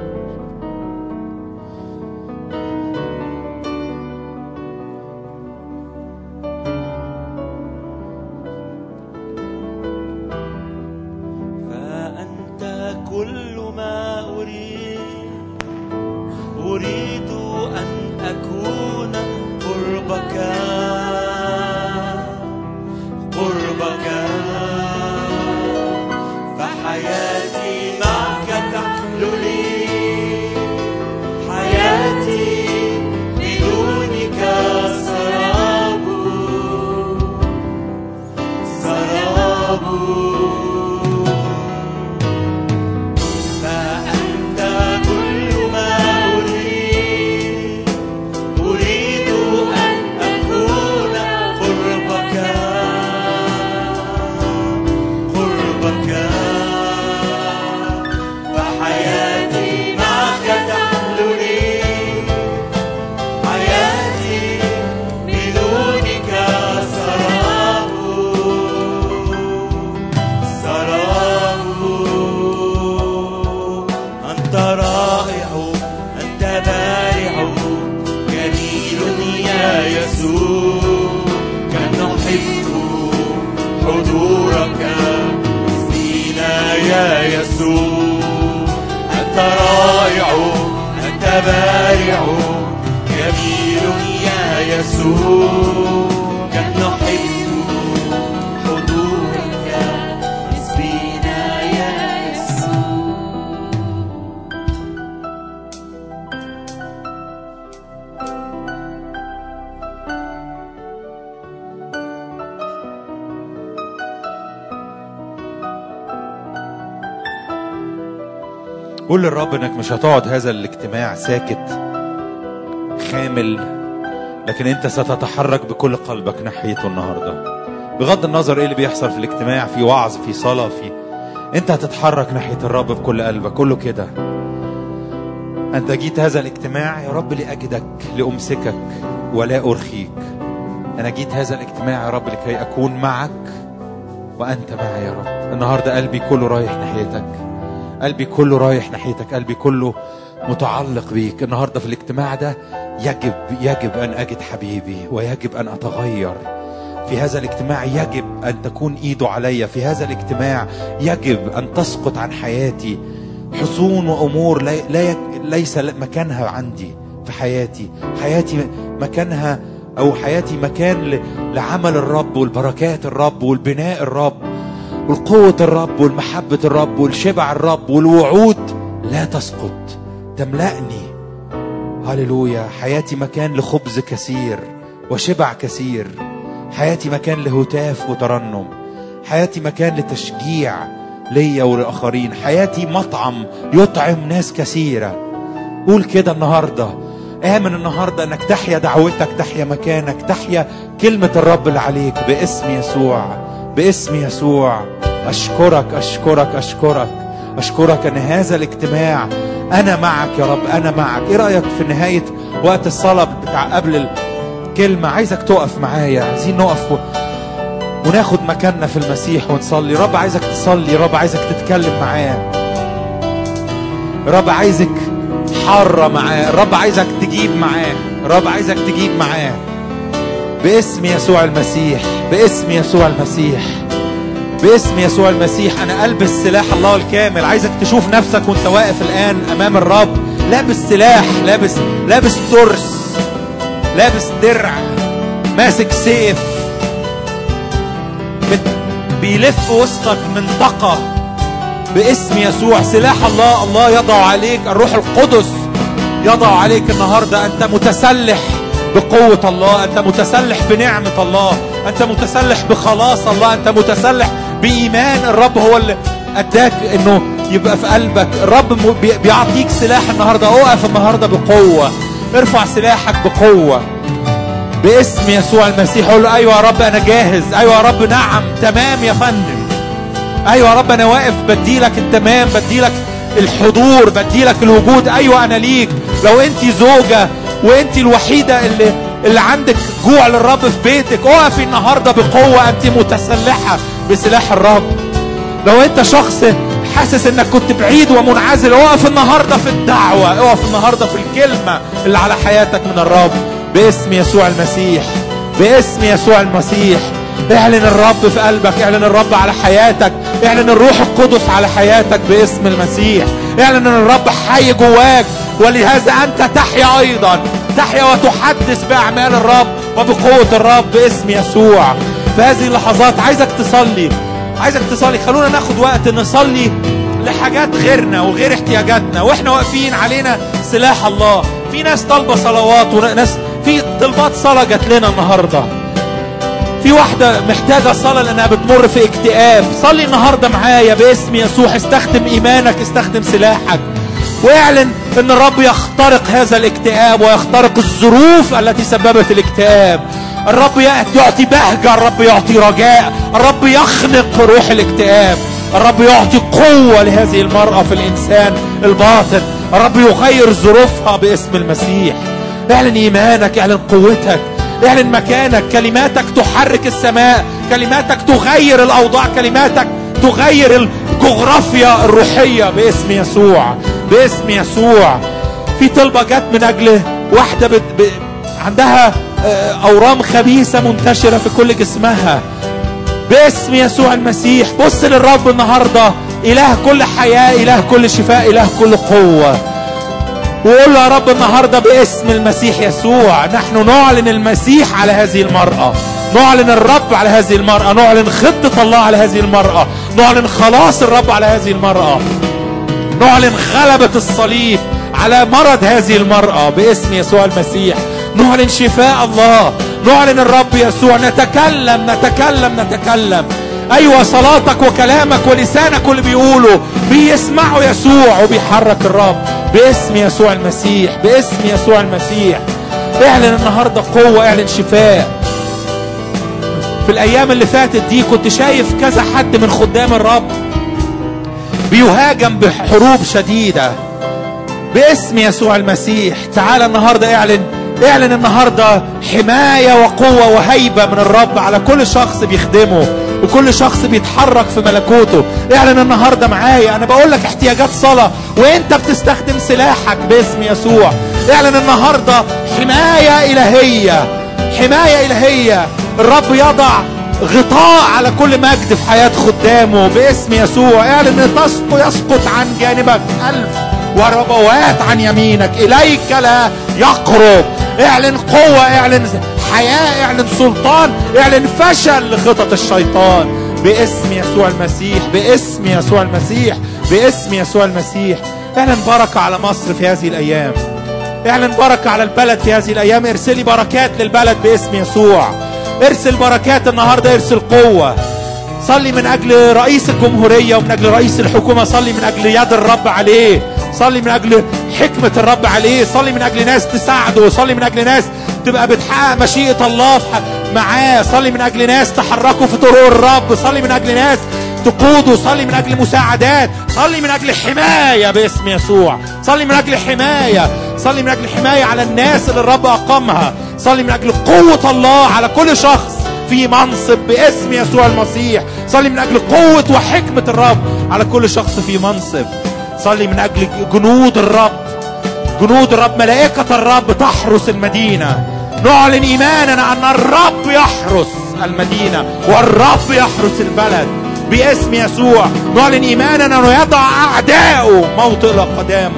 فأنت كل ما أريد أريد أن أكون قربك قربك فحياتي معك تحلو لي حياتي بدونك سراب سراب فأنت كل ما أريد أريد أن أكون قربك قربك فحياتي معك تحلو لي حياتي بدونك سراب سراب أنت رائع أنت بارع جميل يا يسوع كم نحب حضورك فينا يا يسوع أنت رائع أنت بارع جميل يا يسوع كم نحب حضورك فينا يا يسوع قول للرب انك مش هتقعد هذا الاجتماع ساكت خامل لكن انت ستتحرك بكل قلبك ناحيته النهارده بغض النظر ايه اللي بيحصل في الاجتماع في وعظ في صلاه في انت هتتحرك ناحيه الرب بكل قلبك كله كده انت جيت هذا الاجتماع يا رب لاجدك لامسكك ولا ارخيك انا جيت هذا الاجتماع يا رب لكي اكون معك وانت معي يا رب النهارده قلبي كله رايح ناحيتك قلبي كله رايح ناحيتك قلبي كله متعلق بيك النهارده في الاجتماع ده يجب يجب ان اجد حبيبي ويجب ان اتغير في هذا الاجتماع يجب ان تكون ايده عليا في هذا الاجتماع يجب ان تسقط عن حياتي حصون وامور لا لا يك- ليس مكانها عندي في حياتي حياتي مكانها او حياتي مكان ل- لعمل الرب والبركات الرب والبناء الرب والقوة الرب والمحبة الرب والشبع الرب والوعود لا تسقط تملأني هللويا حياتي مكان لخبز كثير وشبع كثير حياتي مكان لهتاف وترنم حياتي مكان لتشجيع ليا وللآخرين حياتي مطعم يطعم ناس كثيرة قول كده النهاردة آمن النهاردة أنك تحيا دعوتك تحيا مكانك تحيا كلمة الرب اللي عليك باسم يسوع باسم يسوع أشكرك أشكرك أشكرك أشكرك أن هذا الاجتماع أنا معك يا رب أنا معك إيه رأيك في نهاية وقت الصلاة بتاع قبل الكلمة عايزك تقف معايا عايزين نقف و... وناخد مكاننا في المسيح ونصلي رب عايزك تصلي رب عايزك تتكلم معاه رب عايزك حارة معاه رب عايزك تجيب معاه رب عايزك تجيب معاه باسم يسوع المسيح باسم يسوع المسيح باسم يسوع المسيح انا البس سلاح الله الكامل عايزك تشوف نفسك وانت واقف الان امام الرب لابس سلاح لابس لابس ترس لابس درع ماسك سيف بت- بيلف وسطك منطقة باسم يسوع سلاح الله الله يضع عليك الروح القدس يضع عليك النهاردة أنت متسلح بقوة الله أنت متسلح بنعمة الله أنت متسلح بخلاص الله أنت متسلح بإيمان الرب هو اللي أداك أنه يبقى في قلبك الرب م- بي- بيعطيك سلاح النهاردة أقف النهاردة بقوة ارفع سلاحك بقوة باسم يسوع المسيح قول له ايوه يا رب انا جاهز ايوه يا رب نعم تمام يا فندم ايوه يا رب انا واقف بديلك التمام بديلك الحضور بديلك الوجود ايوه انا ليك لو انت زوجة وانت الوحيدة اللي اللي عندك جوع للرب في بيتك اقفي النهارده بقوة انت متسلحة بسلاح الرب لو انت شخص حاسس انك كنت بعيد ومنعزل اقف النهارده في الدعوه اقف النهارده في الكلمه اللي على حياتك من الرب باسم يسوع المسيح باسم يسوع المسيح اعلن الرب في قلبك اعلن الرب على حياتك اعلن الروح القدس على حياتك باسم المسيح اعلن ان الرب حي جواك ولهذا انت تحيا ايضا تحيا وتحدث باعمال الرب وبقوه الرب باسم يسوع في هذه اللحظات عايزك تصلي عايزك تصلي خلونا ناخد وقت نصلي لحاجات غيرنا وغير احتياجاتنا واحنا واقفين علينا سلاح الله في ناس طالبه صلوات وناس في طلبات صلاه جات لنا النهارده في واحدة محتاجة صلاة لأنها بتمر في اكتئاب صلي النهاردة معايا باسم يسوع استخدم إيمانك استخدم سلاحك واعلن ان الرب يخترق هذا الاكتئاب ويخترق الظروف التي سببت الاكتئاب الرب يعطي بهجة الرب يعطي رجاء الرب يخنق روح الاكتئاب الرب يعطي قوة لهذه المرأة في الإنسان الباطن الرب يغير ظروفها باسم المسيح اعلن إيمانك اعلن قوتك اعلن مكانك كلماتك تحرك السماء كلماتك تغير الأوضاع كلماتك تغير الجغرافيا الروحية باسم يسوع باسم يسوع في طلبة جت من أجل واحدة بت... ب... عندها آه، أورام خبيثة منتشرة في كل جسمها باسم يسوع المسيح بص للرب النهاردة إله كل حياة إله كل شفاء إله كل قوة وقول له يا رب النهاردة باسم المسيح يسوع نحن نعلن المسيح على هذه المرأة نعلن الرب على هذه المرأة نعلن خطة الله على هذه المرأة نعلن خلاص الرب على هذه المرأة نعلن غلبة الصليب على مرض هذه المرأة باسم يسوع المسيح نعلن شفاء الله نعلن الرب يسوع نتكلم نتكلم نتكلم أيوة صلاتك وكلامك ولسانك واللي بيقوله بيسمعوا يسوع وبيحرك الرب باسم يسوع المسيح باسم يسوع المسيح اعلن النهاردة قوة اعلن شفاء في الأيام اللي فاتت دي كنت شايف كذا حد من خدام الرب بيهاجم بحروب شديدة باسم يسوع المسيح تعال النهاردة اعلن اعلن النهاردة حماية وقوة وهيبة من الرب على كل شخص بيخدمه وكل شخص بيتحرك في ملكوته اعلن النهاردة معايا انا بقول لك احتياجات صلاة وانت بتستخدم سلاحك باسم يسوع اعلن النهاردة حماية الهية حماية الهية الرب يضع غطاء على كل مجد في حياة خدامه باسم يسوع اعلن ان تسقط يسقط عن جانبك ألف وربوات عن يمينك إليك لا يقرب اعلن قوة اعلن حياة اعلن سلطان اعلن فشل لخطط الشيطان باسم يسوع المسيح باسم يسوع المسيح باسم يسوع المسيح اعلن بركة على مصر في هذه الأيام اعلن بركة على البلد في هذه الأيام ارسلي بركات للبلد باسم يسوع ارسل بركات النهاردة ارسل قوة صلي من أجل رئيس الجمهورية ومن أجل رئيس الحكومة صلي من أجل يد الرب عليه صلي من أجل حكمة الرب عليه صلي من أجل ناس تساعده صلي من أجل ناس تبقى بتحقق مشيئة الله في ح- معاه صلي من أجل ناس تحركوا في طرق الرب صلي من أجل ناس تقودوا صلي من أجل مساعدات صلي من أجل حماية باسم يسوع صلي من أجل حماية صلي من أجل حماية على الناس اللي الرب أقامها صلي من أجل قوة الله على كل شخص في منصب باسم يسوع المسيح صلي من أجل قوة وحكمة الرب على كل شخص في منصب صلي من أجل جنود الرب جنود الرب ملائكة الرب تحرس المدينة نعلن إيماننا أن الرب يحرس المدينة والرب يحرس البلد باسم يسوع نعلن إيماننا أنه يضع أعداؤه موطئ قدامه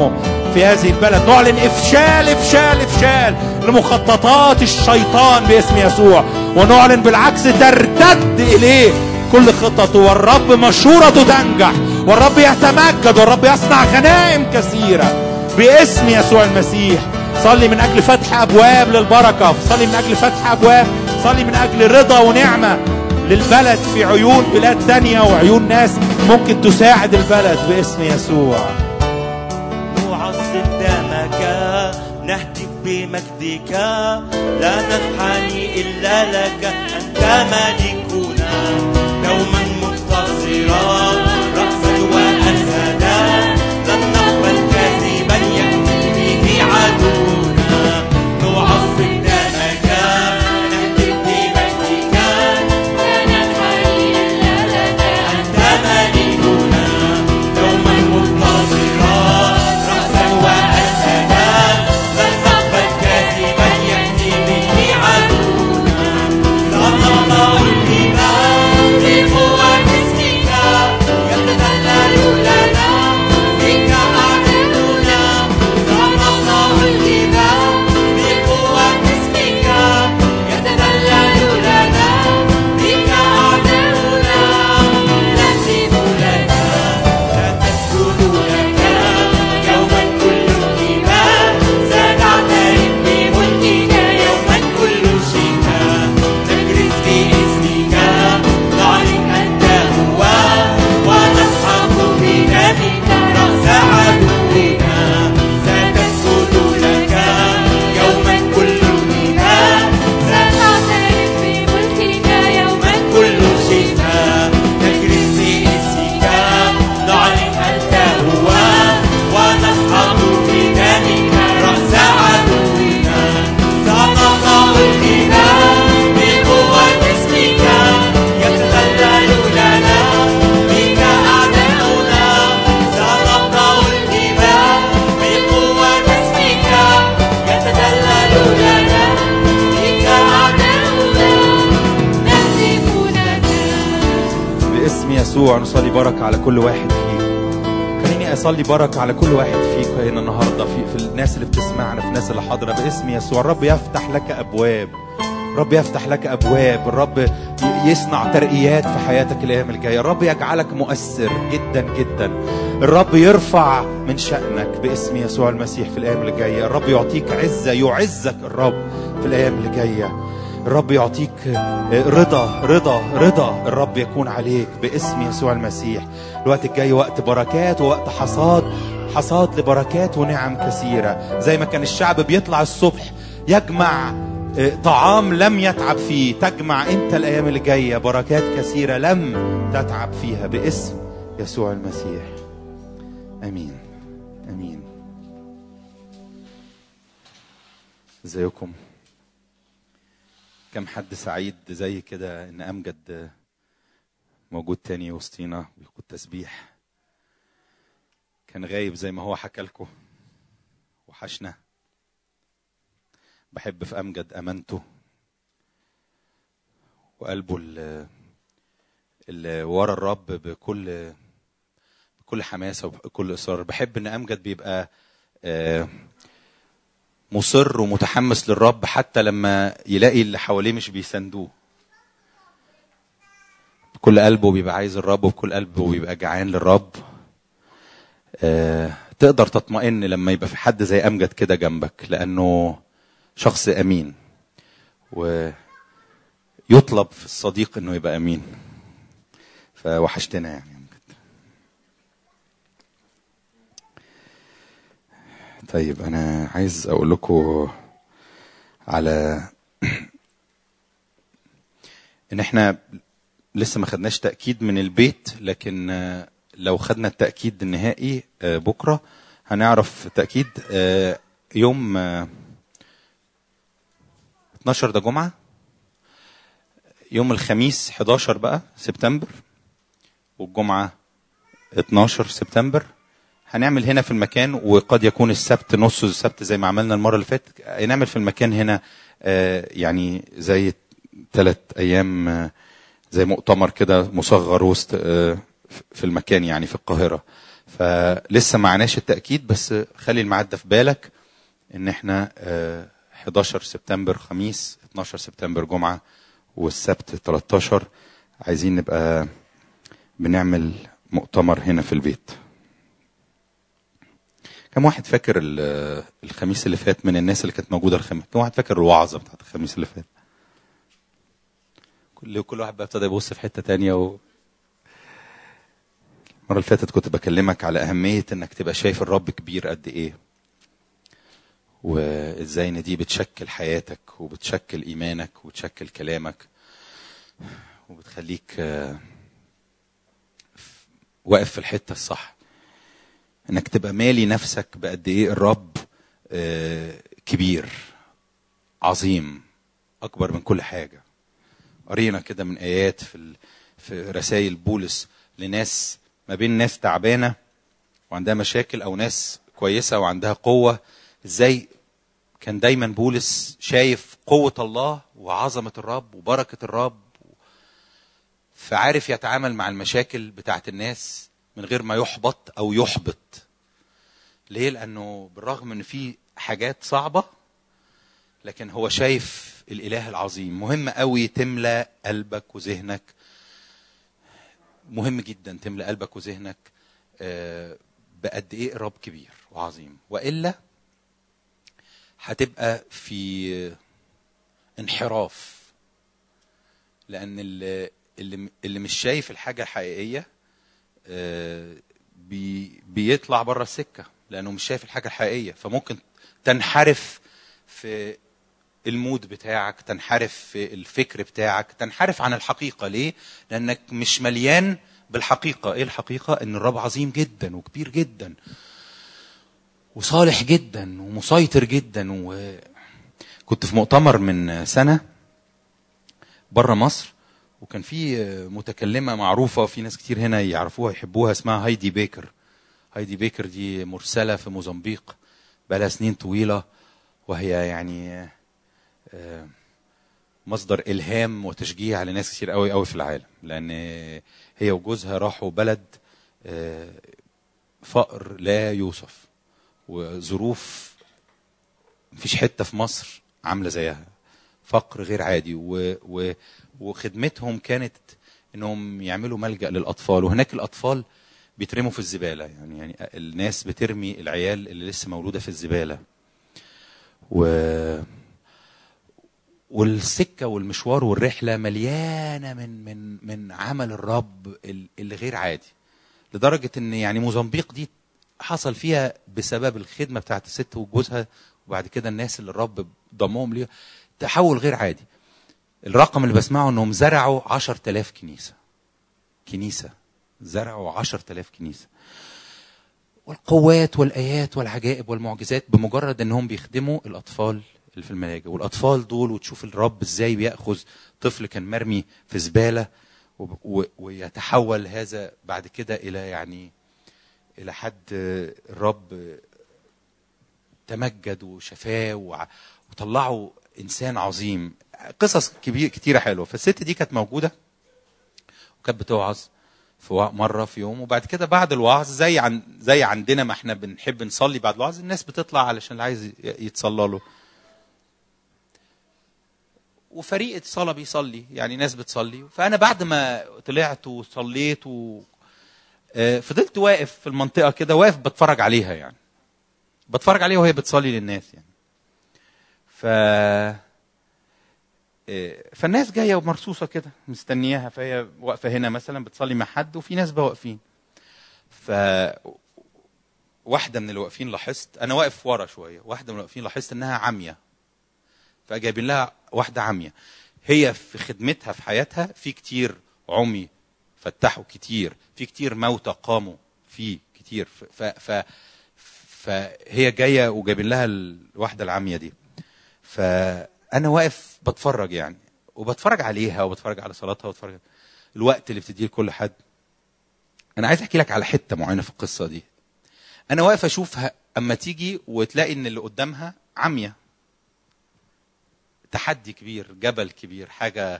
في هذه البلد نعلن افشال افشال افشال لمخططات الشيطان باسم يسوع ونعلن بالعكس ترتد اليه كل خططه والرب مشورته تنجح والرب يتمجد والرب يصنع غنائم كثيره باسم يسوع المسيح صلي من اجل فتح ابواب للبركه صلي من اجل فتح ابواب صلي من اجل رضا ونعمه للبلد في عيون بلاد تانية وعيون ناس ممكن تساعد البلد باسم يسوع نعظم دمك نهتف بمجدك لا ننحني إلا لك أنت ملكنا دوما منتصرا رأسا وأسدا لن نقبل كاذبا يأتي به عدونا نعظم دمك نهتف بمجدك أنت ملكنا دوما منتصرا رأسا وأسدا لن نقبل كاذبا يأتي به عدونا لا نضع الجبال بقوة اسمك يتذلل لنا بك أعداؤنا لا نضع الجبال بقوة اسمك يتذلل لنا بك أعداؤنا نهتف لك لا تسجد لك يوما كل الجبال سنعترف بملكك يوما كل شتاء نكرس باسمك نعلن أنت هو ونسحق بدمك رأس عدونا ستسجد لك يوما كل الجبال سنعترف بملكك يوما كل شتاء نكرس باسمك نعلن أنت هو ونسحق بدمك رأس عدونا سنضع الجبال بقوة اسمك يتذلل لنا بك أعداؤنا سنضع الجبال بقوة اسمك يتذلل لنا بك أعداؤنا نهتف لك باسم يسوع نصلي بركة على كل واحد فيك خليني أصلي بركة على كل واحد فيك هنا النهاردة في, في الناس اللي بتسمعنا في الناس اللي حاضرة باسم يسوع الرب يفتح لك أبواب الرب يفتح لك أبواب الرب ي- يصنع ترقيات في حياتك الأيام الجاية الرب يجعلك مؤثر جدا جدا الرب يرفع من شأنك باسم يسوع المسيح في الأيام اللي جاية الرب يعطيك عزة يعزك الرب في الأيام اللي جاية الرب يعطيك رضا رضا رضا الرب يكون عليك باسم يسوع المسيح الوقت الجاي وقت بركات ووقت حصاد حصاد لبركات ونعم كثيرة زي ما كان الشعب بيطلع الصبح يجمع آه، طعام لم يتعب فيه تجمع انت الايام اللي جايه بركات كثيره لم تتعب فيها باسم يسوع المسيح امين امين ازيكم كم حد سعيد زي كده ان امجد موجود تاني وسطينا بيقود تسبيح كان غايب زي ما هو حكى لكم وحشنا بحب في امجد امانته وقلبه اللي, اللي ورا الرب بكل بكل حماسه وبكل اصرار بحب ان امجد بيبقى آه، مصر ومتحمس للرب حتى لما يلاقي اللي حواليه مش بيساندوه بكل قلبه بيبقى عايز الرب وبكل قلبه بيبقى جعان للرب آه، تقدر تطمئن لما يبقى في حد زي امجد كده جنبك لانه شخص امين ويطلب في الصديق انه يبقى امين فوحشتنا يعني أمجد. طيب انا عايز اقول لكم على ان احنا لسه ما خدناش تاكيد من البيت لكن آه، لو خدنا التاكيد النهائي آه، بكره هنعرف تاكيد آه، يوم آه، 12 ده جمعه يوم الخميس 11 بقى سبتمبر والجمعه 12 سبتمبر هنعمل هنا في المكان وقد يكون السبت نص السبت زي ما عملنا المره اللي فاتت نعمل في المكان هنا آه، يعني زي ثلاث ايام آه، زي مؤتمر كده مصغر وسط آه، في المكان يعني في القاهره فلسه معناش التاكيد بس خلي الميعاد ده في بالك ان احنا آه، 11 سبتمبر خميس 12 سبتمبر جمعه والسبت 13 عايزين نبقى بنعمل مؤتمر هنا في البيت كم واحد فاكر ال- الخميس اللي فات من الناس اللي كانت موجوده الخميس كم واحد فاكر الوعظه بتاعت الخميس اللي فات كل كل واحد بقى ابتدى يبص في حته تانية و... المره اللي فاتت كنت بكلمك على اهميه انك تبقى شايف الرب كبير قد ايه وازاي ان دي بتشكل حياتك وبتشكل ايمانك وتشكل كلامك وبتخليك آه، واقف في الحته الصح انك تبقى مالي نفسك بقد ايه الرب آه، كبير عظيم اكبر من كل حاجه قرينا كده من ايات في ال... في رسائل بولس لناس ما بين ناس تعبانه وعندها مشاكل او ناس كويسه وعندها قوه ازاي كان دايما بولس شايف قوه الله وعظمه الرب وبركه الرب فعارف يتعامل مع المشاكل بتاعت الناس من غير ما يحبط او يحبط ليه لانه بالرغم ان في حاجات صعبه لكن هو شايف الاله العظيم مهم قوي تملى قلبك وذهنك مهم جدا تملى قلبك وذهنك آه، بقد ايه الرب كبير وعظيم والا هتبقى في انحراف لان اللي اللي اللي مش شايف الحاجه الحقيقيه آه، بي بيطلع بره السكه لانه مش شايف الحاجه الحقيقيه فممكن تنحرف في المود بتاعك تنحرف في الفكر بتاعك تنحرف عن الحقيقه ليه لانك مش مليان بالحقيقه ايه الحقيقه ان الرب عظيم جدا وكبير جدا وصالح جدا ومسيطر جدا وكنت في مؤتمر من سنه بره مصر وكان في متكلمه معروفه في ناس كتير هنا يعرفوها يحبوها اسمها هايدي بيكر هايدي بيكر دي مرسله في موزمبيق بقالها سنين طويله وهي يعني آه، مصدر الهام وتشجيع لناس كتير قوي قوي في العالم لان هي وجوزها راحوا بلد آه، فقر لا يوصف وظروف مفيش حته في مصر عامله زيها فقر غير عادي و و وخدمتهم كانت انهم يعملوا ملجا للاطفال وهناك الاطفال بيترموا في الزباله يعني يعني الناس بترمي العيال اللي لسه مولوده في الزباله و والسكه والمشوار والرحله مليانه من من من عمل الرب ال- اللي غير عادي لدرجه ان يعني موزمبيق دي حصل فيها بسبب الخدمه بتاعت الست وجوزها وبعد كده الناس اللي الرب ضمهم ليها تحول غير عادي الرقم اللي بسمعه انهم زرعوا 10000 كنيسه كنيسه زرعوا 10000 كنيسه والقوات والايات والعجائب والمعجزات بمجرد انهم بيخدموا الاطفال اللي في الملاجئ والاطفال دول وتشوف الرب ازاي بياخذ طفل كان مرمي في زباله وب- و- ويتحول هذا بعد كده الى يعني الى حد الرب تمجد وشفاه وع- وطلعوا انسان عظيم قصص كبير كتيره حلوه فالست دي كانت موجوده وكانت بتوعظ في وق- مره في يوم وبعد كده بعد الوعظ زي عن زي عندنا ما احنا بنحب نصلي بعد الوعظ الناس بتطلع علشان اللي عايز ي- يتصلى له وفريق الصلاه بيصلي يعني ناس بتصلي فانا بعد ما طلعت وصليت و آه، فضلت واقف في المنطقه كده واقف بتفرج عليها يعني بتفرج عليها وهي بتصلي للناس يعني ف آه، فالناس جايه ومرصوصه كده مستنياها فهي واقفه هنا مثلا بتصلي مع حد وفي ناس بقى واقفين ف واحده من اللي واقفين لاحظت انا واقف ورا شويه واحده من اللي واقفين لاحظت انها عمية فجايبين لها واحده عمية هي في خدمتها في حياتها في كتير عمي فتحوا كتير في كتير موتى قاموا في كتير ف, ف, ف فهي جايه وجايبين لها الواحده العمية دي فانا واقف بتفرج يعني وبتفرج عليها وبتفرج على صلاتها وبتفرج الوقت اللي بتديه لكل حد انا عايز احكي لك على حته معينه في القصه دي انا واقف اشوفها اما تيجي وتلاقي ان اللي قدامها عمية تحدي كبير جبل كبير حاجه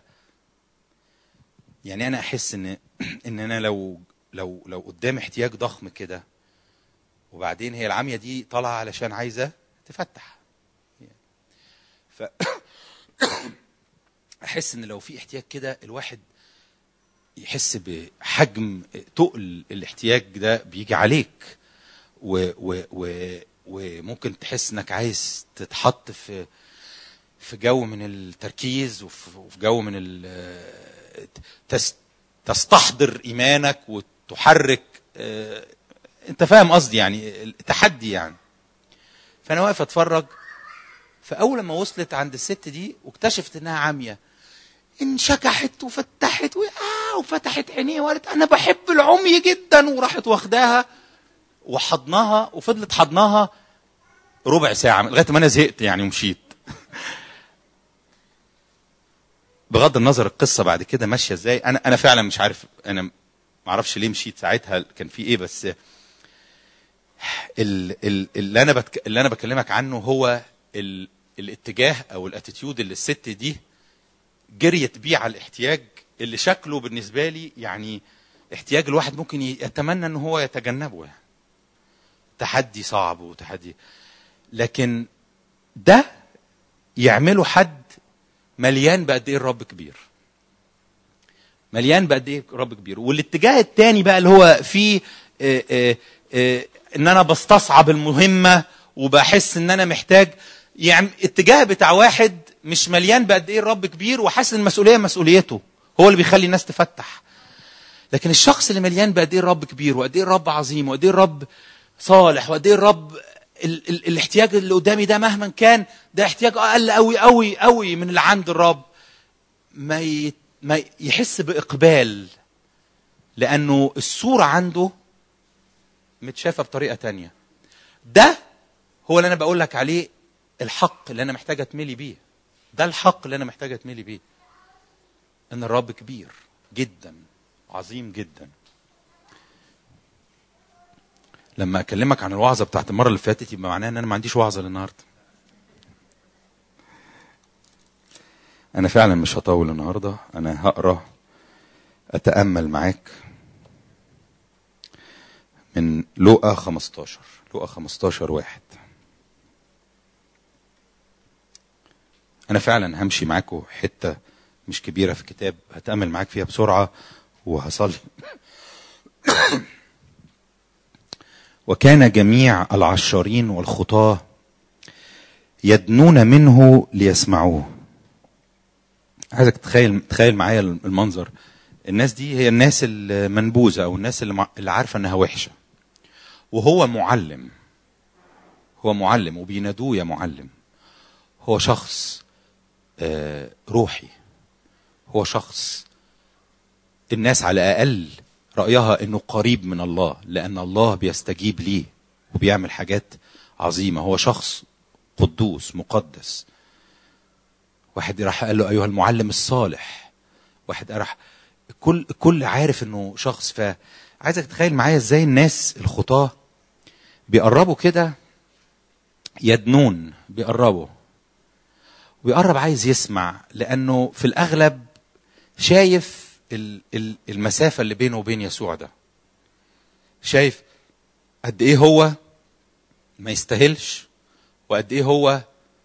يعني انا احس ان ان انا لو لو لو قدام احتياج ضخم كده وبعدين هي العمية دي طالعة علشان عايزة تفتح ف احس ان لو في احتياج كده الواحد يحس بحجم تقل الاحتياج ده بيجي عليك و و و وممكن تحس انك عايز تتحط في في جو من التركيز وفي وفي جو من ال- تس- تستحضر ايمانك وتحرك آه، انت فاهم قصدي يعني التحدي يعني فانا واقف اتفرج فاول ما وصلت عند الست دي واكتشفت انها عاميه انشكحت وفتحت و... آه وفتحت عينيها وقالت انا بحب العمي جدا وراحت واخداها وحضنها وفضلت حضنها ربع ساعه لغايه ما انا زهقت يعني ومشيت بغض النظر القصه بعد كده ماشيه ازاي انا انا فعلا مش عارف انا ما اعرفش ليه مشيت ساعتها كان في ايه بس ال- ال- اللي انا بتك... اللي انا بكلمك عنه هو ال... الاتجاه او الاتيتيود اللي الست دي جريت بيه على الاحتياج اللي شكله بالنسبه لي يعني احتياج الواحد ممكن يتمنى ان هو يتجنبه يعني تحدي صعب وتحدي لكن ده يعمله حد مليان بقد ايه الرب كبير مليان بقد ايه الرب كبير والاتجاه الثاني بقى اللي هو فيه آه، آه، آه، ان انا بستصعب المهمه وبحس ان انا محتاج يعني اتجاه بتاع واحد مش مليان بقد ايه الرب كبير وحاسس ان المسؤوليه مسؤوليته هو اللي بيخلي الناس تفتح لكن الشخص اللي مليان بقد ايه الرب كبير وقد ايه الرب عظيم وقد ايه الرب صالح وقد ايه الرب ال- ال- الاحتياج اللي قدامي ده مهما كان ده احتياج اقل قوي قوي قوي من اللي عند الرب ما ي... ما ي- يحس باقبال لانه الصوره عنده متشافه بطريقه تانية ده هو اللي انا بقول لك عليه الحق اللي انا محتاج اتملي بيه ده الحق اللي انا محتاج اتملي بيه ان الرب كبير جدا عظيم جدا لما اكلمك عن الوعظه بتاعت المره اللي فاتت يبقى معناها ان انا ما عنديش وعظه للنهارده انا فعلا مش هطول النهارده انا هقرا اتامل معاك من لوقا 15 لوقا 15 واحد انا فعلا همشي معاكم حته مش كبيره في الكتاب هتامل معاك فيها بسرعه وهصلي وكان جميع العشارين والخطاه يدنون منه ليسمعوه عايزك تخيل تخيل معايا المنظر الناس دي هي الناس المنبوذه او الناس اللي, مع... اللي عارفه انها وحشه وهو معلم هو معلم وبينادوه يا معلم هو شخص آه، روحي هو شخص الناس على الاقل رايها انه قريب من الله لان الله بيستجيب ليه وبيعمل حاجات عظيمه هو شخص قدوس مقدس واحد راح قال له ايها المعلم الصالح واحد راح كل كل عارف انه شخص فعايزك تتخيل معايا ازاي الناس الخطاه بيقربوا كده يدنون بيقربوا ويقرب عايز يسمع لانه في الاغلب شايف ال- ال- المسافه اللي بينه وبين يسوع ده شايف قد ايه هو ما يستاهلش وقد ايه هو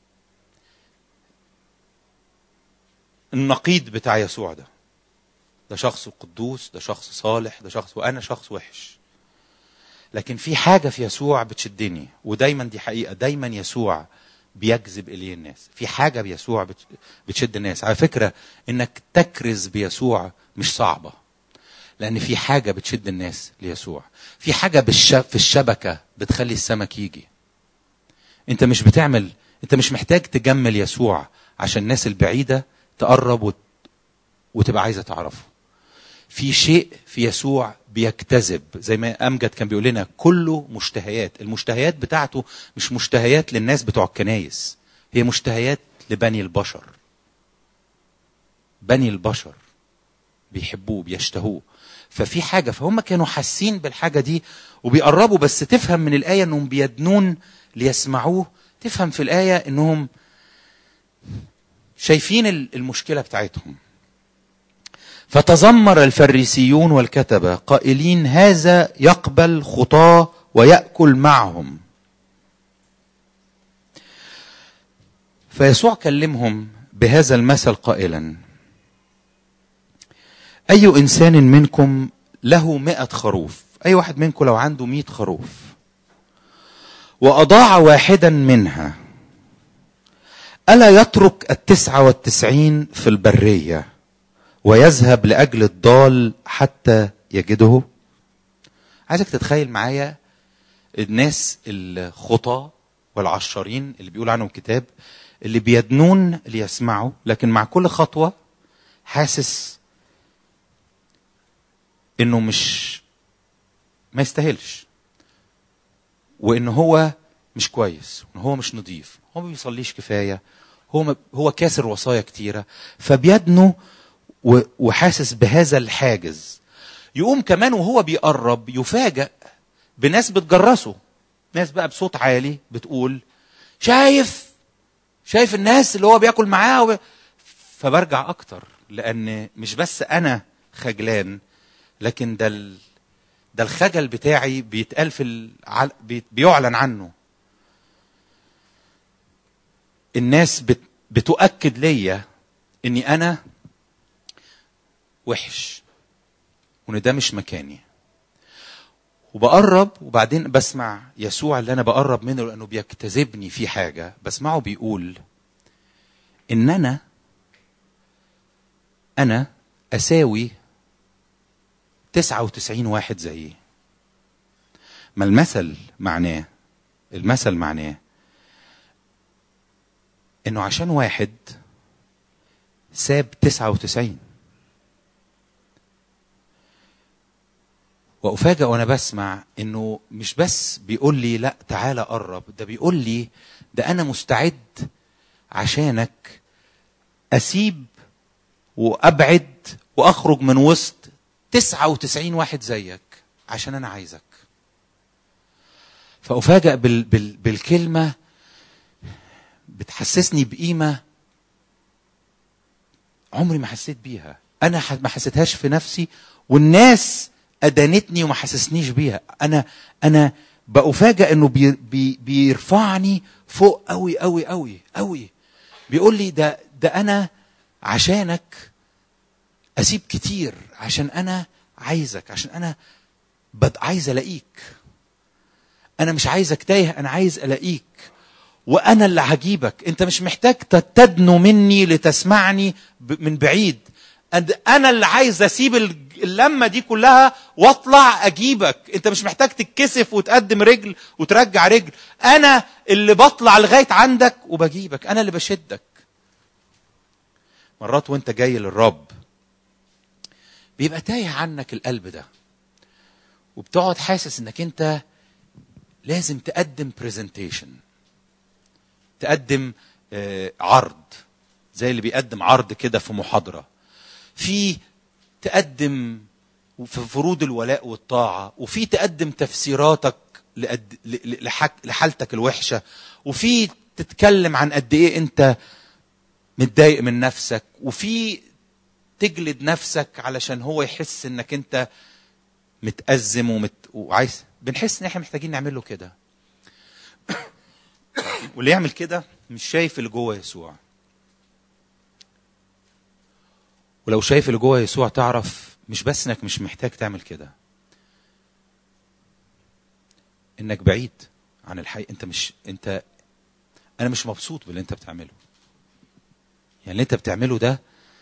النقيض بتاع يسوع ده ده شخص قدوس ده شخص صالح ده شخص وانا شخص وحش لكن في حاجه في يسوع بتشدني ودايما دي حقيقه دايما يسوع بيجذب اليه الناس في حاجه بيسوع بت- بتشد الناس على فكره انك تكرز بيسوع مش صعبه لان في حاجه بتشد الناس ليسوع في حاجه بالش... في الشبكه بتخلي السمك يجي انت مش بتعمل انت مش محتاج تجمل يسوع عشان الناس البعيده تقرب وت... وتبقى عايزه تعرفه في شيء في يسوع بيجتذب زي ما امجد كان بيقول لنا كله مشتهيات المشتهيات بتاعته مش مشتهيات للناس بتوع الكنايس هي مشتهيات لبني البشر بني البشر بيحبوه بيشتهوه ففي حاجة فهم كانوا حاسين بالحاجة دي وبيقربوا بس تفهم من الآية أنهم بيدنون ليسمعوه تفهم في الآية أنهم شايفين المشكلة بتاعتهم فتذمر الفريسيون والكتبة قائلين هذا يقبل خطاة ويأكل معهم فيسوع كلمهم بهذا المثل قائلا أي إنسان منكم له مئة خروف أي واحد منكم لو عنده مئة خروف وأضاع واحدا منها ألا يترك التسعة والتسعين في البرية ويذهب لأجل الضال حتى يجده عايزك تتخيل معايا الناس الخطاة والعشارين اللي بيقول عنهم كتاب اللي بيدنون ليسمعوا لكن مع كل خطوة حاسس انه مش ما يستاهلش وان هو مش كويس وان هو مش نظيف هو ما بيصليش كفايه هو ما هو كاسر وصايا كتيره فبيدنو و- وحاسس بهذا الحاجز يقوم كمان وهو بيقرب يفاجأ بناس بتجرسه ناس بقى بصوت عالي بتقول شايف شايف الناس اللي هو بياكل معاها وب... فبرجع اكتر لان مش بس انا خجلان لكن ده ال... ده الخجل بتاعي بيتقال في الع... بي... بيعلن عنه الناس بت... بتؤكد ليا اني انا وحش وان ده مش مكاني وبقرب وبعدين بسمع يسوع اللي انا بقرب منه لانه بيجتذبني في حاجه بسمعه بيقول ان انا انا اساوي 99 واحد زيي ما المثل معناه المثل معناه انه عشان واحد ساب 99 وافاجئ وانا بسمع انه مش بس بيقول لي لا تعالى قرب ده بيقول لي ده انا مستعد عشانك اسيب وابعد واخرج من وسط 99 واحد زيك عشان انا عايزك فافاجئ بال بال بالكلمه بتحسسني بقيمه عمري ما حسيت بيها انا ح- ما حسيتهاش في نفسي والناس ادانتني وما حسسنيش بيها انا انا بأفاجئ انه بي بي بيرفعني فوق قوي قوي قوي قوي بيقول لي ده ده انا عشانك اسيب كتير عشان انا عايزك عشان انا بد عايز الاقيك انا مش عايزك تايه انا عايز الاقيك وانا اللي هجيبك انت مش محتاج تدنو مني لتسمعني ب- من بعيد أد- انا اللي عايز اسيب ال- اللمه دي كلها واطلع اجيبك انت مش محتاج تتكسف وتقدم رجل وترجع رجل انا اللي بطلع لغايه عندك وبجيبك انا اللي بشدك مرات وانت جاي للرب بيبقى تايه عنك القلب ده وبتقعد حاسس انك انت لازم تقدم برزنتيشن تقدم آه، عرض زي اللي بيقدم عرض كده في محاضره في تقدم في فروض الولاء والطاعه وفي تقدم تفسيراتك لقد ل- ل- لحك- لحالتك الوحشه وفي تتكلم عن قد ايه انت متضايق من نفسك وفي تجلد نفسك علشان هو يحس انك انت متأزم ومت... وعايز بنحس ان احنا محتاجين نعمل له كده واللي يعمل كده مش شايف اللي جوه يسوع ولو شايف اللي جوه يسوع تعرف مش بس انك مش محتاج تعمل كده انك بعيد عن الحقيقة انت مش انت انا مش مبسوط باللي انت بتعمله يعني اللي انت بتعمله ده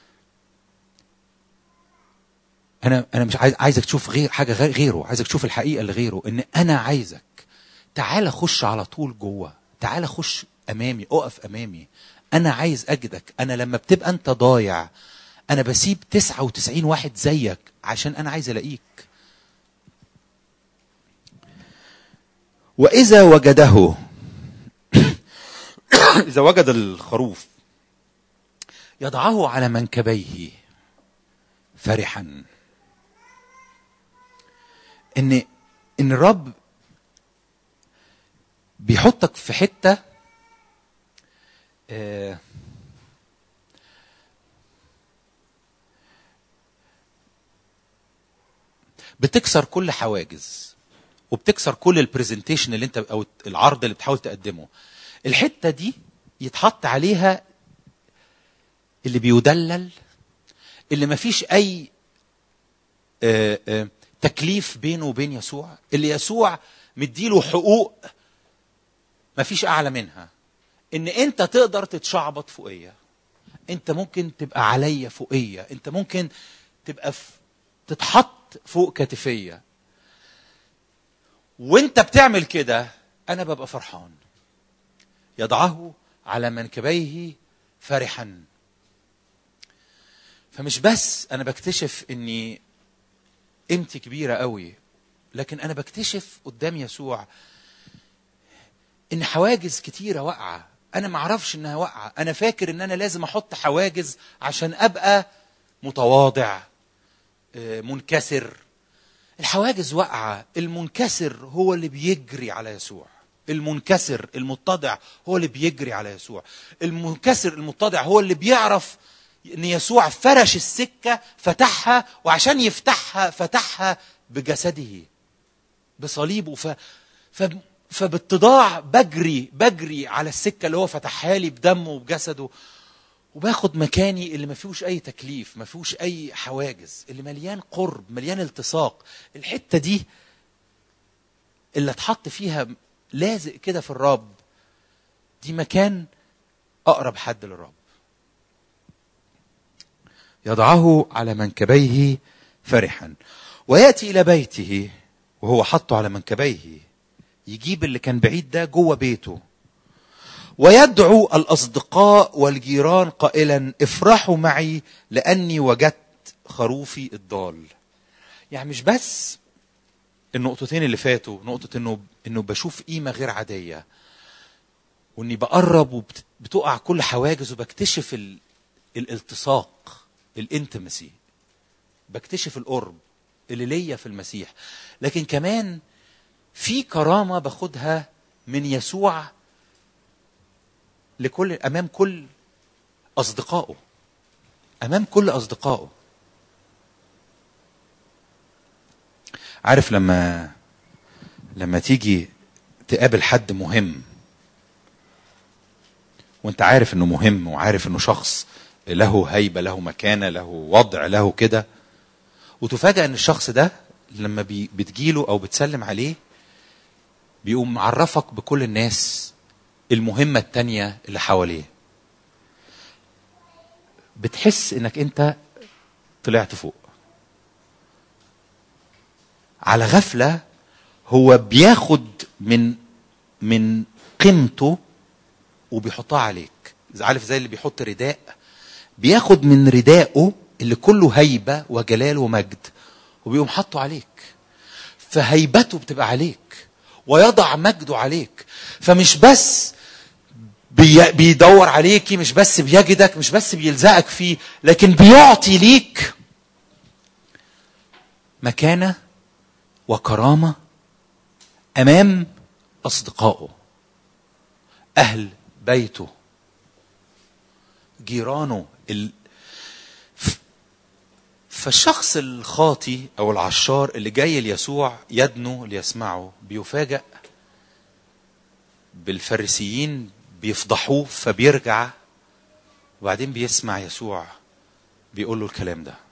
انا انا مش عايز عايزك تشوف غير حاجه غير غيره عايزك تشوف الحقيقه اللي غيره ان انا عايزك تعال خش على طول جوه تعال خش امامي اقف امامي انا عايز اجدك انا لما بتبقى انت ضايع انا بسيب 99 واحد زيك عشان انا عايز الاقيك واذا وجده اذا وجد الخروف يضعه على منكبيه فرحا ان ان الرب بيحطك في حته آه، بتكسر كل حواجز وبتكسر كل البرزنتيشن اللي انت او العرض اللي بتحاول تقدمه الحته دي يتحط عليها اللي بيدلل اللي ما فيش اي آه، آه، تكليف بينه وبين يسوع اللي يسوع مديله حقوق ما فيش اعلى منها ان انت تقدر تتشعبط فوقيه انت ممكن تبقى عليا فوقيه انت ممكن تبقى في تتحط فوق كتفيه وانت بتعمل كده انا ببقى فرحان يضعه على منكبيه فرحا فمش بس انا بكتشف اني قيمتي كبيره قوي لكن انا بكتشف قدام يسوع ان حواجز كتيره واقعه انا ما اعرفش انها واقعه انا فاكر ان انا لازم احط حواجز عشان ابقى متواضع آه، منكسر الحواجز واقعه المنكسر هو اللي بيجري على يسوع المنكسر المتضع هو اللي بيجري على يسوع المنكسر المتضع هو اللي بيعرف ان يسوع فرش السكه فتحها وعشان يفتحها فتحها بجسده بصليبه ف... ف... فباتضاع بجري بجري على السكه اللي هو فتحها لي بدمه وبجسده وباخد مكاني اللي ما فيهوش اي تكليف ما فيهوش اي حواجز اللي مليان قرب مليان التصاق الحته دي اللي اتحط فيها لازق كده في الرب دي مكان اقرب حد للرب يضعه على منكبيه فرحا وياتي الى بيته وهو حطه على منكبيه يجيب اللي كان بعيد ده جوه بيته ويدعو الاصدقاء والجيران قائلا افرحوا معي لاني وجدت خروفي الضال يعني مش بس النقطتين اللي فاتوا نقطة انه انه بشوف قيمة غير عادية واني بقرب وبتقع كل حواجز وبكتشف ال... الالتصاق الانتمسي بكتشف القرب اللي ليا في المسيح لكن كمان في كرامة باخدها من يسوع لكل امام كل اصدقائه امام كل اصدقائه عارف لما لما تيجي تقابل حد مهم وانت عارف انه مهم وعارف انه شخص له هيبه له مكانه له وضع له كده وتفاجأ ان الشخص ده لما بي بتجيله او بتسلم عليه بيقوم معرفك بكل الناس المهمة التانية اللي حواليه بتحس انك انت طلعت فوق على غفلة هو بياخد من من قيمته وبيحطها عليك عارف زي اللي بيحط رداء بياخد من ردائه اللي كله هيبة وجلال ومجد وبيقوم حاطه عليك فهيبته بتبقى عليك ويضع مجده عليك فمش بس بي بيدور عليكي مش بس بيجدك مش بس بيلزقك فيه لكن بيعطي ليك مكانه وكرامه امام اصدقائه اهل بيته جيرانه ال... فالشخص الخاطي او العشار اللي جاي ليسوع يدنو ليسمعه بيفاجأ بالفريسيين بيفضحوه فبيرجع وبعدين بيسمع يسوع بيقول له الكلام ده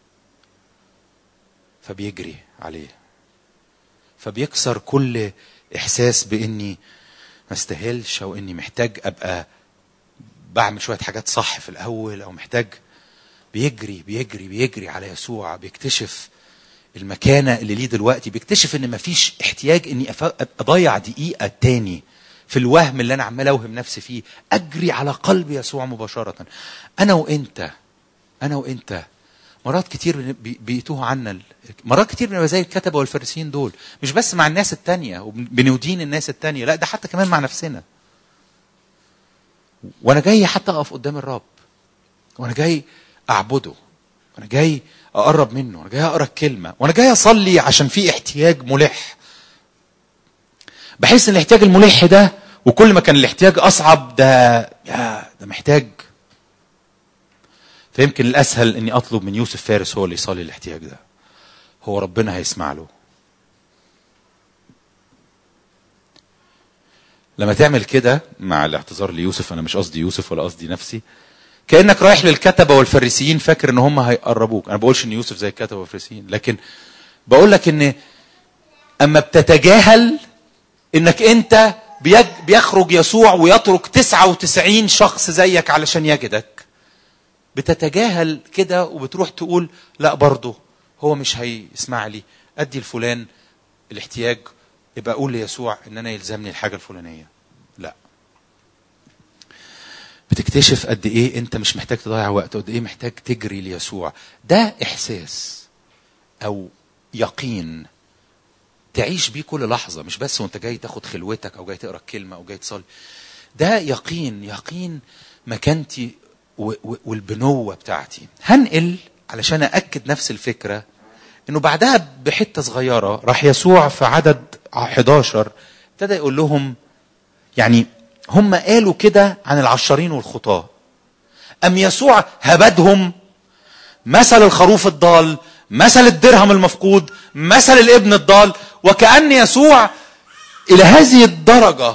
فبيجري عليه فبيكسر كل احساس باني ما استاهلش او اني محتاج ابقى بعمل شويه حاجات صح في الاول او محتاج بيجري بيجري بيجري على يسوع بيكتشف المكانة اللي ليه دلوقتي بيكتشف ان مفيش احتياج اني أف- اضيع دقيقة تاني في الوهم اللي انا عمال اوهم نفسي فيه اجري على قلب يسوع مباشرة انا وانت انا وانت مرات كتير بن- بي- بيتوه عنا ال- مرات كتير بنبقى زي الكتبة والفارسيين دول مش بس مع الناس التانية وبندين الناس التانية لا ده حتى كمان مع نفسنا وانا جاي حتى اقف قدام الرب وانا جاي اعبده وانا جاي اقرب منه وانا جاي اقرا الكلمه وانا جاي اصلي عشان في احتياج ملح بحس ان الاحتياج الملح ده وكل ما كان الاحتياج اصعب ده يا ده محتاج فيمكن الاسهل اني اطلب من يوسف فارس هو اللي يصلي الاحتياج ده هو ربنا هيسمع له لما تعمل كده مع الاعتذار ليوسف انا مش قصدي يوسف ولا قصدي نفسي كانك رايح للكتبه والفريسيين فاكر ان هم هيقربوك انا بقولش ان يوسف زي الكتبه والفريسيين لكن بقول لك ان اما بتتجاهل انك انت بيج- بيخرج يسوع ويترك 99 شخص زيك علشان يجدك بتتجاهل كده وبتروح تقول لا برضه هو مش هيسمع لي ادي الفلان الاحتياج يبقى اقول ليسوع ان انا يلزمني الحاجه الفلانيه لا بتكتشف قد ايه انت مش محتاج تضيع وقت قد ايه محتاج تجري ليسوع ده احساس او يقين تعيش بيه كل لحظه مش بس وانت جاي تاخد خلوتك او جاي تقرا كلمه او جاي تصلي ده يقين يقين مكانتي و- و- والبنوه بتاعتي هنقل علشان ااكد نفس الفكره انه بعدها بحته صغيره راح يسوع في عدد 11 ابتدى يقول لهم يعني هم قالوا كده عن العشرين والخطاه ام يسوع هبدهم مثل الخروف الضال مثل الدرهم المفقود مثل الابن الضال وكأن يسوع إلى هذه الدرجة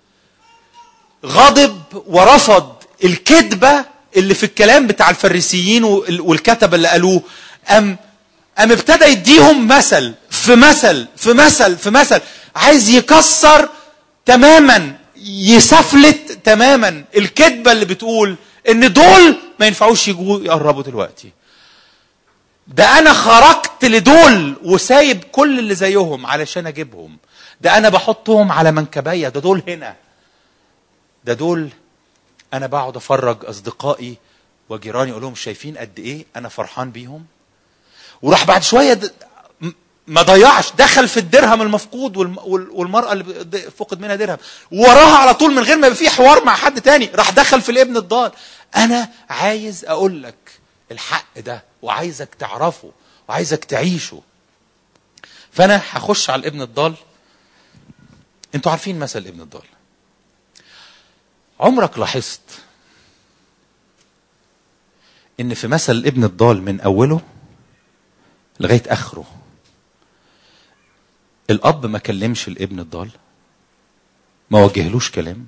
غضب ورفض الكذبة اللي في الكلام بتاع الفريسيين وال- والكتبة اللي قالوه أم أم ابتدى يديهم مثل في مثل في مثل في مثل عايز يكسر تماما يسفلت تماما الكذبة اللي بتقول ان دول ما ينفعوش يجوا يقربوا دلوقتي ده انا خرجت لدول وسايب كل اللي زيهم علشان اجيبهم ده انا بحطهم على منكبية ده دول هنا ده دول انا بقعد افرج اصدقائي وجيراني اقول لهم شايفين قد ايه انا فرحان بيهم وراح بعد شويه د- م- ما ضيعش دخل في الدرهم المفقود والم- وال- والمراه اللي ب- فقد منها درهم وراها على طول من غير ما يبقى في حوار مع حد تاني راح دخل في الابن الضال انا عايز اقول لك الحق ده وعايزك تعرفه وعايزك تعيشه فانا هخش على الابن الضال انتوا عارفين مثل الابن الضال عمرك لاحظت ان في مثل الابن الضال من اوله لغايه اخره الاب ما كلمش الابن الضال ما وجهلوش كلام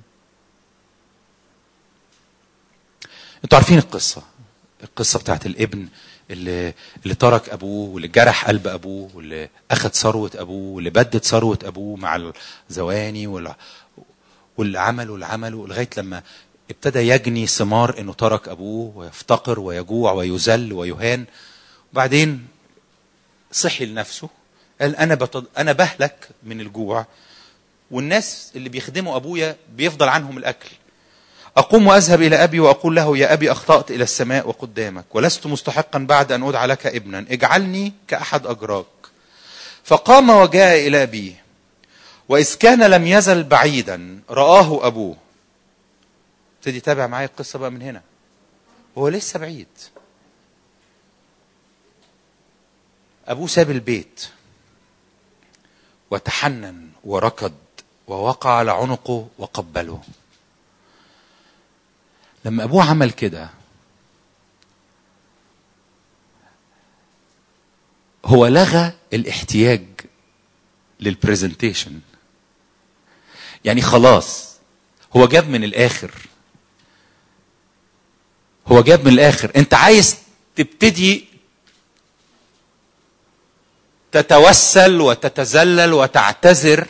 انتوا عارفين القصه القصه بتاعت الابن اللي اللي ترك ابوه واللي جرح قلب ابوه واللي اخذ ثروه ابوه واللي بدد ثروه ابوه مع الزواني واللي, واللي عمله اللي عمله لغايه لما ابتدى يجني ثمار انه ترك ابوه ويفتقر ويجوع ويذل ويهان وبعدين صحي لنفسه قال انا بتض... انا بهلك من الجوع والناس اللي بيخدموا ابويا بيفضل عنهم الاكل اقوم واذهب الى ابي واقول له يا ابي اخطات الى السماء وقدامك ولست مستحقا بعد ان ادعى لك ابنا اجعلني كاحد اجراك فقام وجاء الى ابيه واذ كان لم يزل بعيدا راه ابوه ابتدي يتابع معايا القصه بقى من هنا هو لسه بعيد ابوه ساب البيت وتحنن وركض ووقع على عنقه وقبله لما ابوه عمل كده هو لغى الاحتياج للبرزنتيشن يعني خلاص هو جاب من الاخر هو جاب من الاخر انت عايز تبتدي تتوسل وتتذلل وتعتذر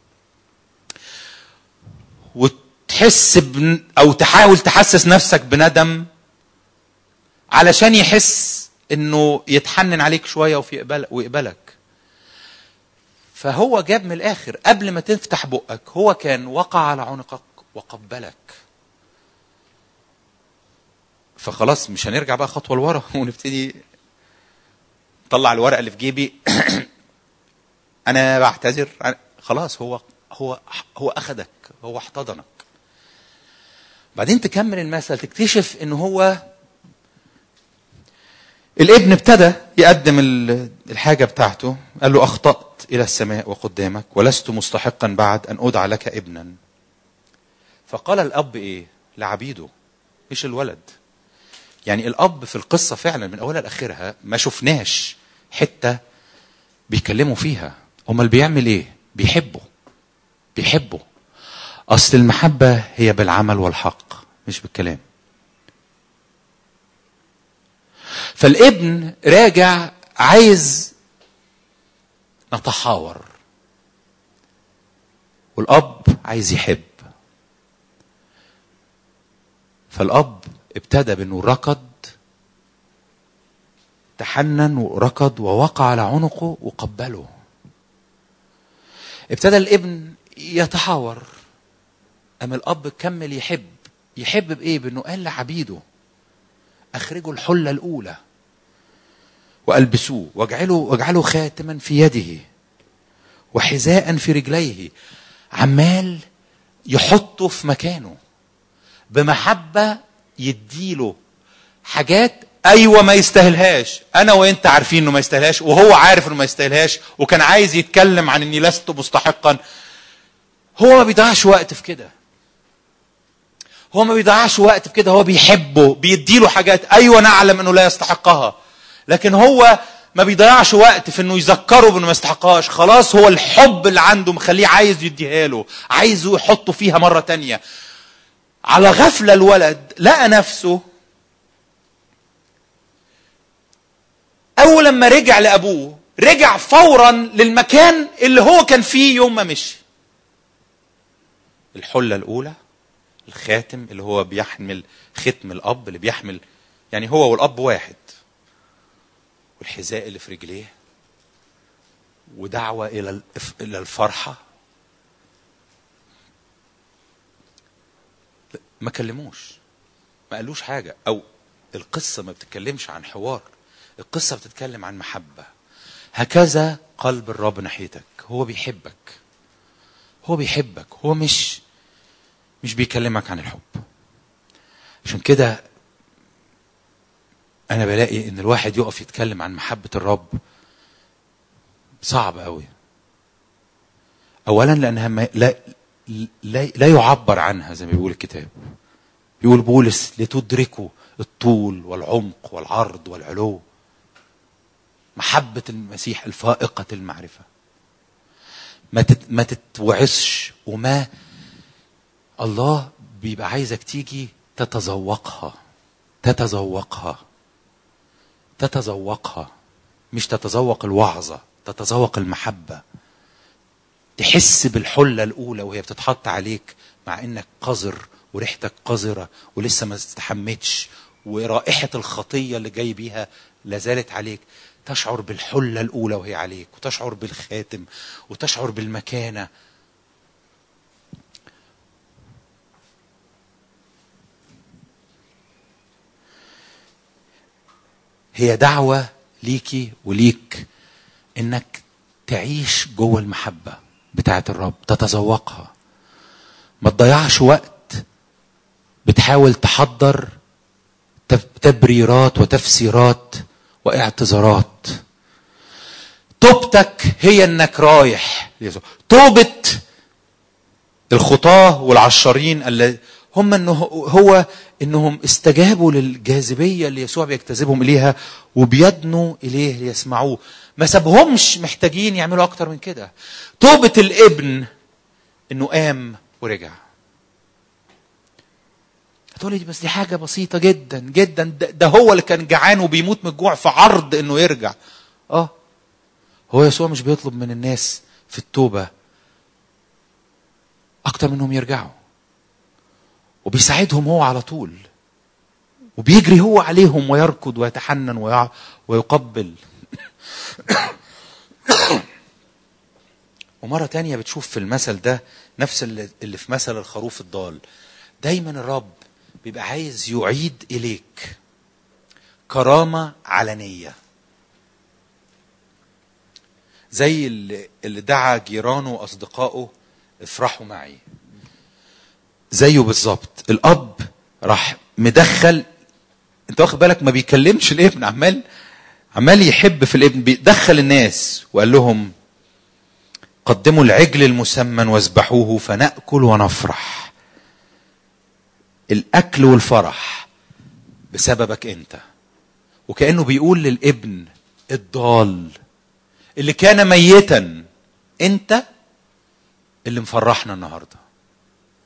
وتحس بن او تحاول تحسس نفسك بندم علشان يحس انه يتحنن عليك شويه وفي يقبل ويقبلك فهو جاب من الاخر قبل ما تفتح بقك هو كان وقع على عنقك وقبلك فخلاص مش هنرجع بقى خطوه لورا ونبتدي طلع الورقه اللي في جيبي انا بعتذر خلاص هو هو هو اخدك هو احتضنك بعدين تكمل المثل تكتشف ان هو الابن ابتدى يقدم الحاجه بتاعته قال له اخطات الى السماء وقدامك ولست مستحقا بعد ان ادعى لك ابنا فقال الاب ايه لعبيده مش الولد يعني الاب في القصه فعلا من اولها لاخرها ما شفناش حته بيتكلموا فيها امال بيعمل ايه بيحبه بيحبه اصل المحبه هي بالعمل والحق مش بالكلام فالابن راجع عايز نتحاور والاب عايز يحب فالاب ابتدى بانه ركض تحنن وركض ووقع على عنقه وقبله ابتدى الابن يتحاور أما الأب كمل يحب يحب بإيه؟ بأنه قال لعبيده أخرجوا الحلة الأولى وألبسوه واجعلوا واجعلوا خاتما في يده وحذاء في رجليه عمال يحطه في مكانه بمحبة يديله حاجات ايوه ما يستاهلهاش انا وانت عارفين انه ما يستاهلهاش وهو عارف انه ما يستاهلهاش وكان عايز يتكلم عن اني لست مستحقا هو ما بيضيعش وقت في كده هو ما بيضيعش وقت في كده هو بيحبه بيديله حاجات ايوه نعلم انه لا يستحقها لكن هو ما بيضيعش وقت في انه يذكره بانه ما يستحقهاش خلاص هو الحب اللي عنده مخليه عايز يديها له عايزه يحطه فيها مره تانية على غفله الولد لقى نفسه اول لما رجع لابوه رجع فورا للمكان اللي هو كان فيه يوم ما مشي الحله الاولى الخاتم اللي هو بيحمل ختم الاب اللي بيحمل يعني هو والاب واحد والحذاء اللي في رجليه ودعوه الى الف- الى الفرحه ما كلموش ما قالوش حاجه او القصه ما بتتكلمش عن حوار القصه بتتكلم عن محبه هكذا قلب الرب ناحيتك هو بيحبك هو بيحبك هو مش مش بيكلمك عن الحب عشان كده انا بلاقي ان الواحد يقف يتكلم عن محبه الرب صعب قوي اولا لانها ما لا لا, لا يعبر عنها زي ما بيقول الكتاب يقول بولس لتدركوا الطول والعمق والعرض والعلو محبة المسيح الفائقة المعرفة ما تت ما تتوعسش وما الله بيبقى عايزك تيجي تتذوقها تتذوقها تتذوقها مش تتذوق الوعظة تتذوق المحبة تحس بالحلة الأولى وهي بتتحط عليك مع إنك قذر وريحتك قذرة ولسه ما استحمتش ورائحة الخطية اللي جاي بيها لازالت عليك تشعر بالحلة الأولى وهي عليك وتشعر بالخاتم وتشعر بالمكانة هي دعوة ليكي وليك انك تعيش جوه المحبة بتاعت الرب تتذوقها ما تضيعش وقت بتحاول تحضر تب- تبريرات وتفسيرات واعتذارات توبتك هي انك رايح ليسوع. توبة الخطاة والعشارين اللي هم انه هو انهم استجابوا للجاذبيه اللي يسوع بيجتذبهم اليها وبيدنوا اليه ليسمعوه ما سابهمش محتاجين يعملوا اكتر من كده توبه الابن انه قام ورجع هتقولي دي بس دي حاجه بسيطه جدا جدا ده, ده هو اللي كان جعان وبيموت من الجوع في عرض انه يرجع اه هو يسوع مش بيطلب من الناس في التوبه اكتر منهم يرجعوا وبيساعدهم هو على طول وبيجري هو عليهم ويركض ويتحنن ويع... ويقبل ومرة تانية بتشوف في المثل ده نفس اللي اللي في مثل الخروف الضال دايما الرب بيبقى عايز يعيد إليك كرامة علنية زي اللي اللي دعا جيرانه وأصدقائه افرحوا معي زيه بالظبط الاب راح مدخل انت واخد بالك ما بيكلمش الابن عمال عمال يحب في الابن بيدخل الناس وقال لهم قدموا العجل المسمن واذبحوه فناكل ونفرح الاكل والفرح بسببك انت وكانه بيقول للابن الضال اللي كان ميتا انت اللي مفرحنا النهارده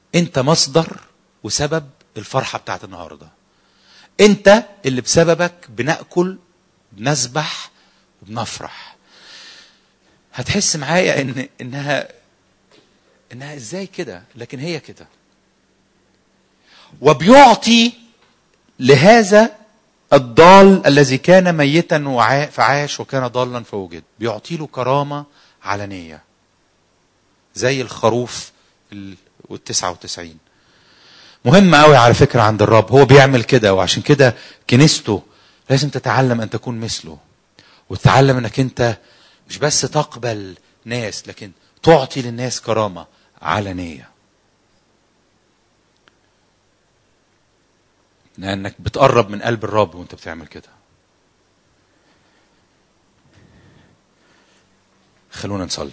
انت مصدر وسبب الفرحه بتاعت النهارده انت اللي بسببك بناكل بنسبح وبنفرح هتحس معايا ان انها انها ازاي كده لكن هي كده وبيعطي لهذا الضال الذي كان ميتا وعا- فعاش وكان ضالا فوجد بيعطي له كرامة علنية زي الخروف ال- والتسعة وتسعين مهم قوي على فكرة عند الرب هو بيعمل كده وعشان كده كنيسته لازم تتعلم أن تكون مثله وتتعلم أنك أنت مش بس تقبل ناس لكن تعطي للناس كرامة علنية لأنك بتقرب من قلب الرب وأنت بتعمل كده خلونا نصلي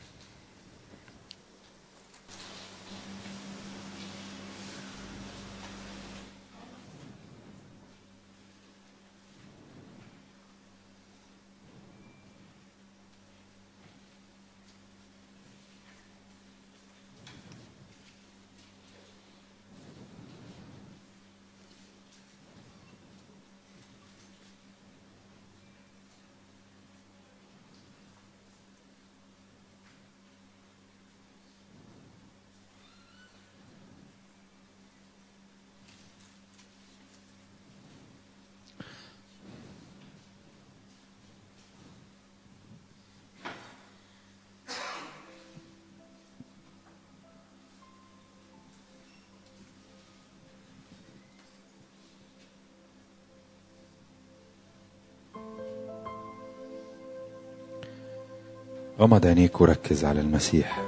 غمض عينيك وركز على المسيح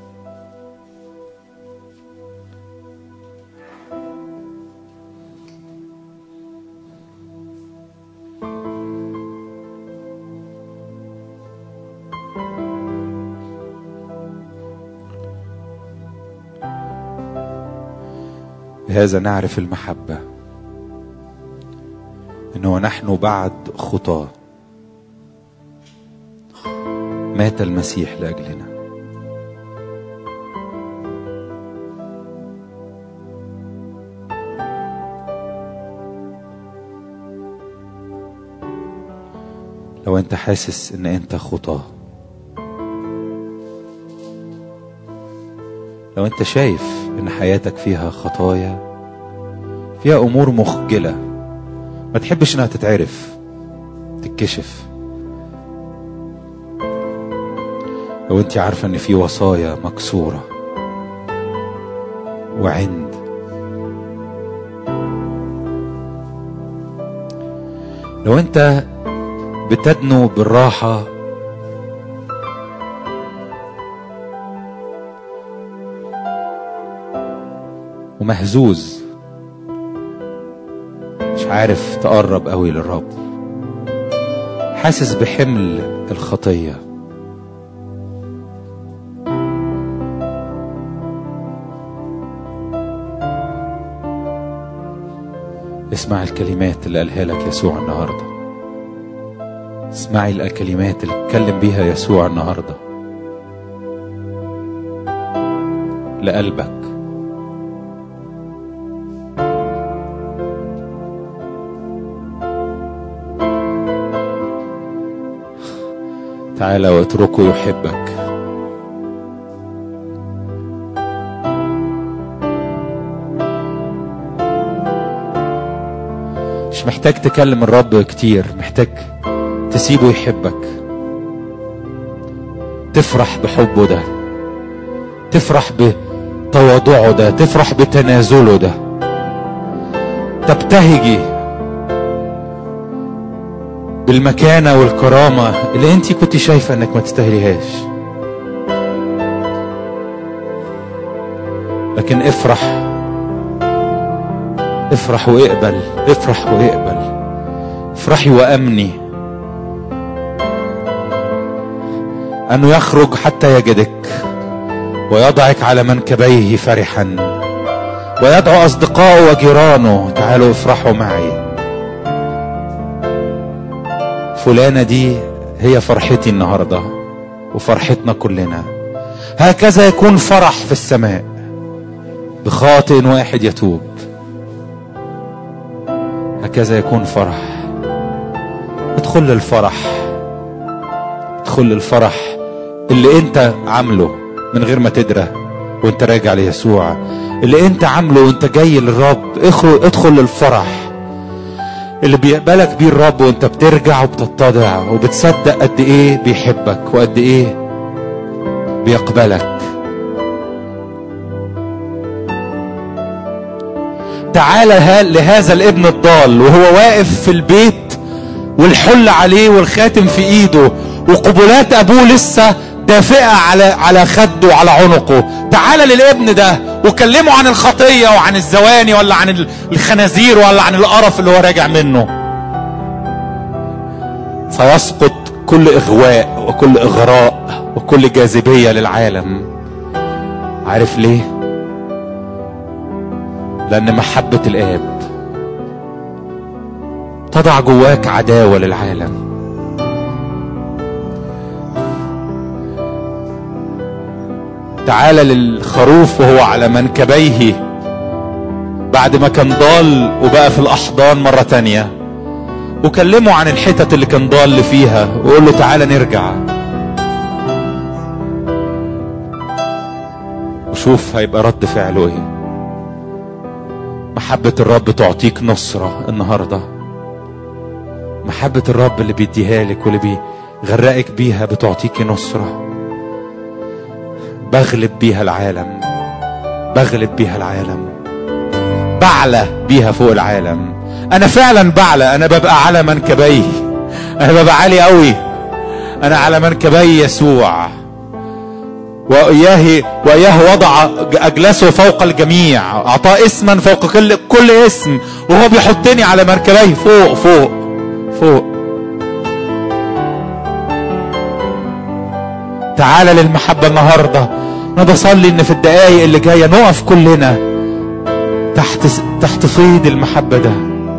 بهذا نعرف المحبة انه نحن بعد خطاه مات المسيح لاجلنا لو انت حاسس ان انت خطاه لو انت شايف ان حياتك فيها خطايا فيها امور مخجله ما تحبش انها تتعرف تتكشف لو انت عارفه ان في وصايا مكسوره وعند لو انت بتدنو بالراحه ومهزوز مش عارف تقرب قوي للرب حاسس بحمل الخطيه اسمع الكلمات اللي قالها لك يسوع النهارده اسمعي الكلمات اللي اتكلم بيها يسوع النهارده لقلبك تعالى واتركه يحبك مش محتاج تكلم الرب كتير محتاج تسيبه يحبك تفرح بحبه ده تفرح بتواضعه ده تفرح بتنازله ده تبتهجي بالمكانة والكرامة اللي انت كنت شايفة انك ما تستاهليهاش لكن افرح افرح واقبل افرح واقبل افرحي وامني انه يخرج حتى يجدك ويضعك على منكبيه فرحا ويدعو اصدقائه وجيرانه تعالوا افرحوا معي فلانه دي هي فرحتي النهارده وفرحتنا كلنا هكذا يكون فرح في السماء بخاطئ واحد يتوب هكذا يكون فرح ادخل للفرح ادخل للفرح اللي انت عامله من غير ما تدرى وانت راجع ليسوع اللي انت عامله وانت جاي للرب اخرج ادخل للفرح اللي بيقبلك بيه الرب وانت بترجع وبتتضع وبتصدق قد ايه بيحبك وقد ايه بيقبلك تعالى ها- لهذا الابن الضال وهو واقف في البيت والحل عليه والخاتم في ايده وقبلات ابوه لسه دافئه على على خده وعلى عنقه تعالى للابن ده وكلمه عن الخطيه وعن الزواني ولا عن ال- الخنازير ولا عن القرف اللي هو راجع منه سيسقط كل اغواء وكل اغراء وكل جاذبيه للعالم عارف ليه لان محبه الاب تضع جواك عداوه للعالم تعال للخروف وهو على منكبيه بعد ما كان ضال وبقى في الاحضان مره تانية وكلمه عن الحتت اللي كان ضال فيها وقول له تعالى نرجع وشوف هيبقى رد فعله ايه محبة الرب تعطيك نصرة النهاردة محبة الرب اللي بيديها لك واللي بيغرقك بيها بتعطيك نصرة بغلب بيها العالم بغلب بيها العالم بعلى بيها فوق العالم انا فعلا بعلى انا ببقى على منكبي انا ببقى عالي قوي انا على منكبي يسوع وإياه وإياه وضع أجلسه فوق الجميع أعطاه اسما فوق كل كل اسم وهو بيحطني على مركبيه فوق فوق فوق تعالى للمحبة النهاردة أنا بصلي إن في الدقايق اللي جاية نقف كلنا تحت تحت فيض المحبة ده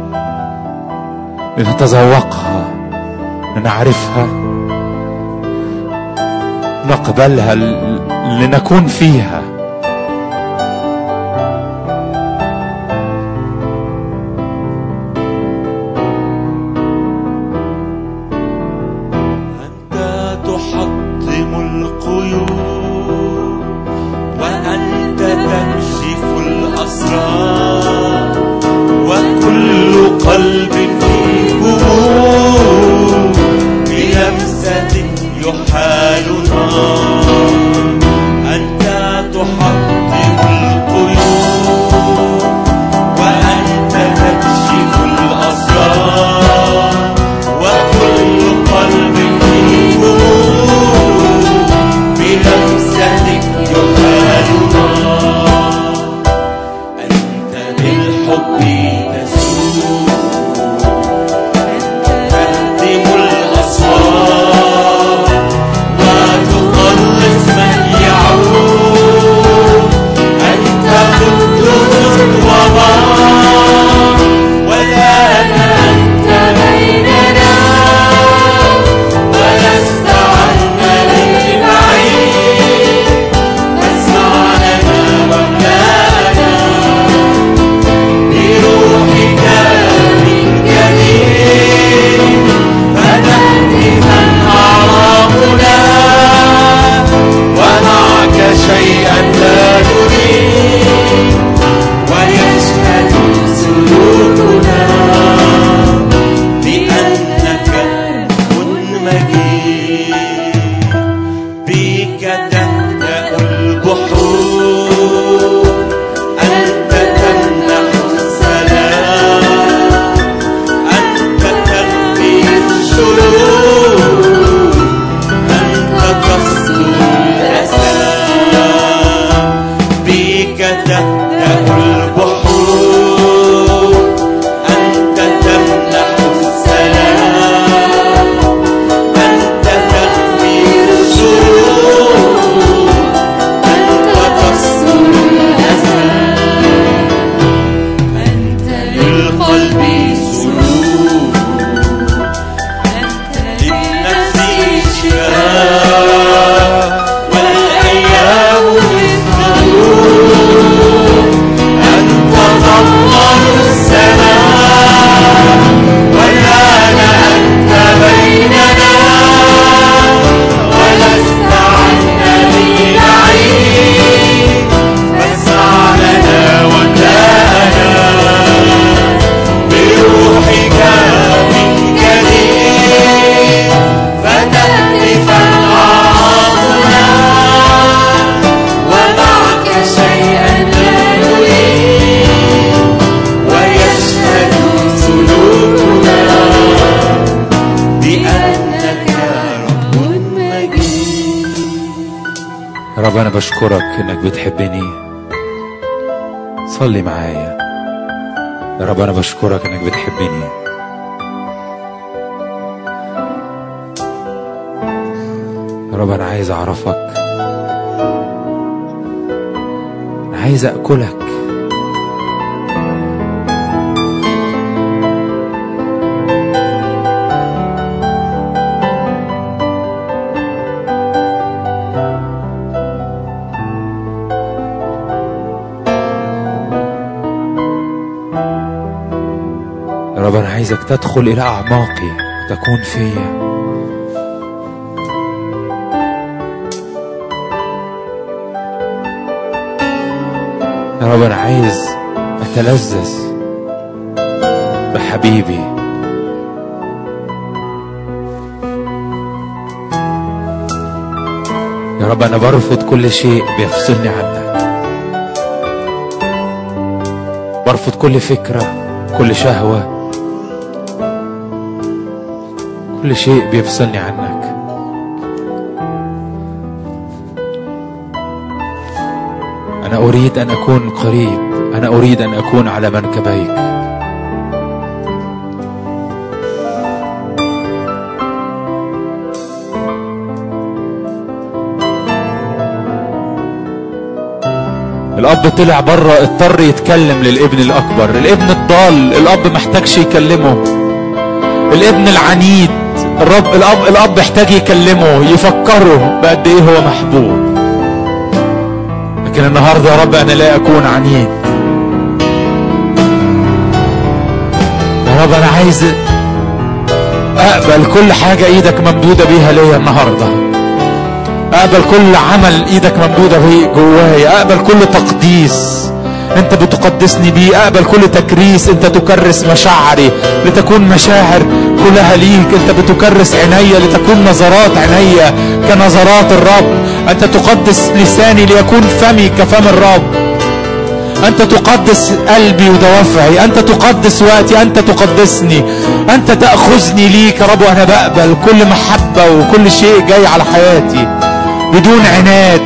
لنتذوقها لنعرفها نقبلها ل- لنكون فيها أنت تحطم القيود وأنت تكشف الأسرار وكل قلب فيه هموم بلمستك يحال نار أنت تحطم القيود وأنت تكشف الأسرار وكل قلب فيه هموم بلمستك يحال نار أنت بالحب تسوق تهدم الأسوار وتخلص من يعود أنت قدوس وبار والآن أنت بيننا ولست عنا للبعيد فاسمع لنا واملأنا بروحك من جديد فتهدما أعراضنا ومعك شيئا لا نريد ويشهد سلوكنا بأنك كن مجيد بك تهدأ البحور أنت تمنح السلام أنت تغفي الشرور أنت تستر الأسى بك تهدأ البحور أنت تمنح السلام أنت تغفي الشرور أنت تستر الأسى أنت للقلب سرور للنفس شفاء والأيام مثمرون رب أنا بشكرك إنك بتحبني صلي معايا يا رب أنا بشكرك إنك بتحبني يا رب أنا عايز أعرفك أنا عايز أكلك يا رب أنا عايزك تدخل إلى أعماقي وتكون فيا يا رب أنا عايز أتلذذ بحبيبي يا رب أنا برفض كل شيء بيفصلني عنك برفض كل فكرة كل شهوة كل شيء بيفصلني عنك أنا أريد أن أكون قريب أنا أريد أن أكون على منكبيك الأب طلع بره اضطر يتكلم للابن الأكبر الابن الضال الأب محتاجش يكلمه الابن العنيد الرب الأب الأب يحتاج يكلمه يفكره بقد إيه هو محبوب لكن النهاردة يا رب أنا لا أكون عنيد يا رب أنا عايز أقبل كل حاجة إيدك ممدودة بيها ليا النهاردة أقبل كل عمل إيدك ممدودة بيه جوايا أقبل كل تقديس أنت بتقدسني بيه أقبل كل تكريس أنت تكرس مشاعري لتكون مشاعر كلها ليك أنت بتكرس عينيا لتكون نظرات عينيا كنظرات الرب أنت تقدس لساني ليكون فمي كفم الرب أنت تقدس قلبي ودوافعي أنت تقدس وقتي أنت تقدسني أنت تأخذني ليك يا رب وأنا بقبل كل محبة وكل شيء جاي على حياتي بدون عناد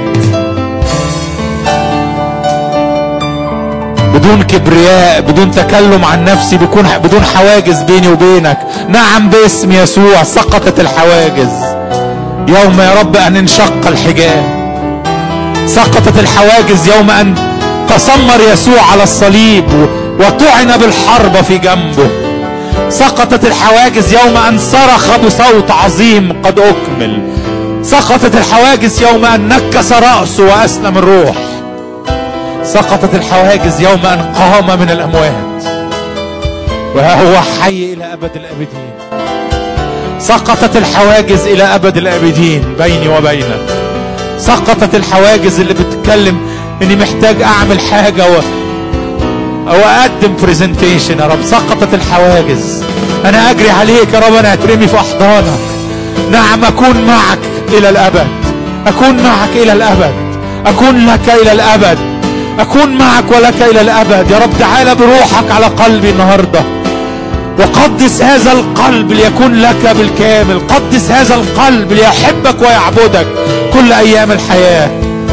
بدون كبرياء بدون تكلم عن نفسي بكون بدون حواجز بيني وبينك نعم باسم يسوع سقطت الحواجز يوم يا رب أن انشق الحجاب سقطت الحواجز يوم أن تسمر يسوع على الصليب وطعن بالحربة في جنبه سقطت الحواجز يوم أن صرخ بصوت عظيم قد أكمل سقطت الحواجز يوم أن نكس رأسه وأسلم الروح سقطت الحواجز يوم أن قام من الأموات وهو حي إلى أبد الآبدين سقطت الحواجز إلى أبد الآبدين بيني وبينك سقطت الحواجز اللي بتتكلم اني محتاج اعمل حاجة و... او اقدم برزنتيشن يا رب سقطت الحواجز انا اجري عليك يا رب انا اترمي في احضانك نعم اكون معك الى الابد اكون معك الى الابد اكون لك الى الابد اكون معك ولك الى الابد يا رب تعالى بروحك على قلبي النهارده وقدس هذا القلب ليكون لك بالكامل قدس هذا القلب ليحبك ويعبدك كل ايام الحياه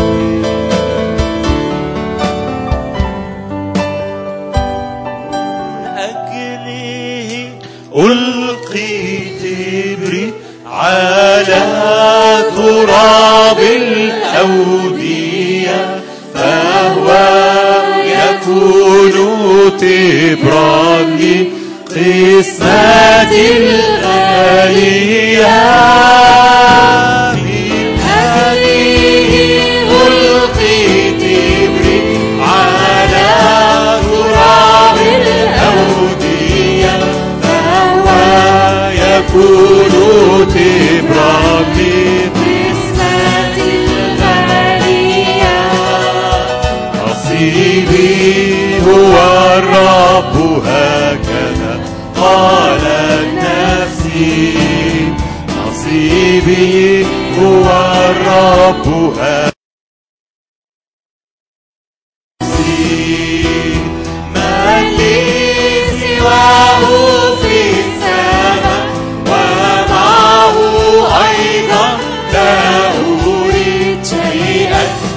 أجله ألقيت بري على تراب الأودية فهو يكون تبرا قسمة الآلية من أجله ألقيت بري على تراب الأودية فهو يكون تبرا قسمة الغالية نصيبي هو الرب هكذا قالت نفسي نصيبي هو الرب هكذا من لي سواه في السماء ومعه أيضا لا أريد شيئا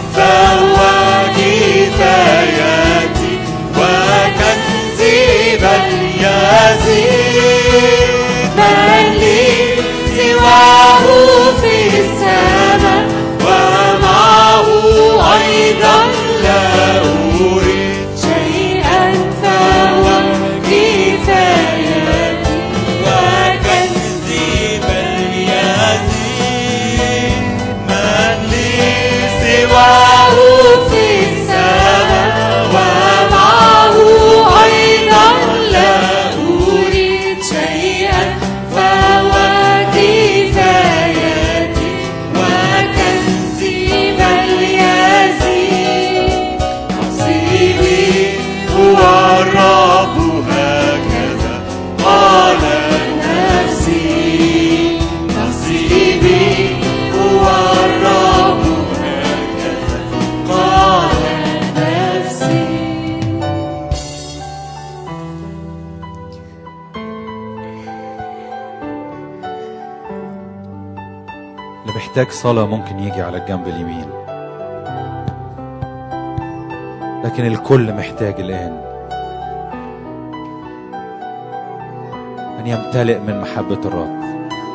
الرب هكذا قال نفسي نصيبي هو الرب هكذا قال نفسي اللي محتاج صلاة ممكن يجي على الجنب اليمين لكن الكل محتاج الآن أن يمتلئ من محبة الرب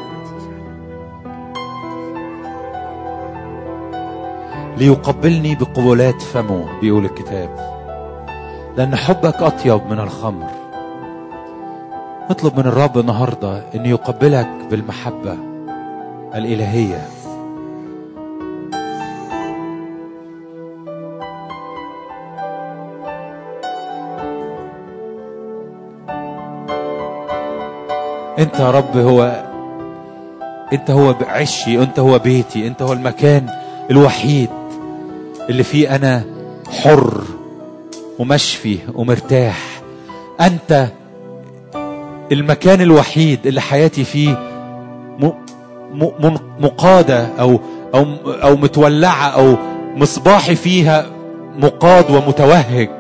ليقبلني بقبلات فمه بيقول الكتاب لأن حبك أطيب من الخمر اطلب من الرب النهاردة أن يقبلك بالمحبة الإلهية انت يا رب هو انت هو عشي انت هو بيتي انت هو المكان الوحيد اللي فيه انا حر ومشفي ومرتاح انت المكان الوحيد اللي حياتي فيه م... م... من- مقادة أو أو أو متولعة أو مصباحي فيها مقاد ومتوهج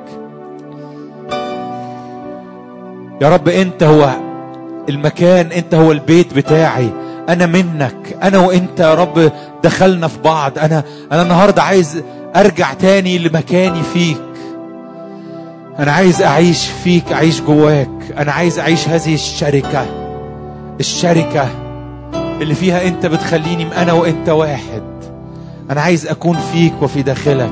يا رب أنت هو المكان أنت هو البيت بتاعي أنا منك أنا وأنت يا رب دخلنا في بعض أنا أنا النهاردة عايز أرجع تاني لمكاني فيك أنا عايز أعيش فيك أعيش جواك أنا عايز أعيش هذه الشركة الشركة اللي فيها أنت بتخليني أنا وأنت واحد أنا عايز أكون فيك وفي داخلك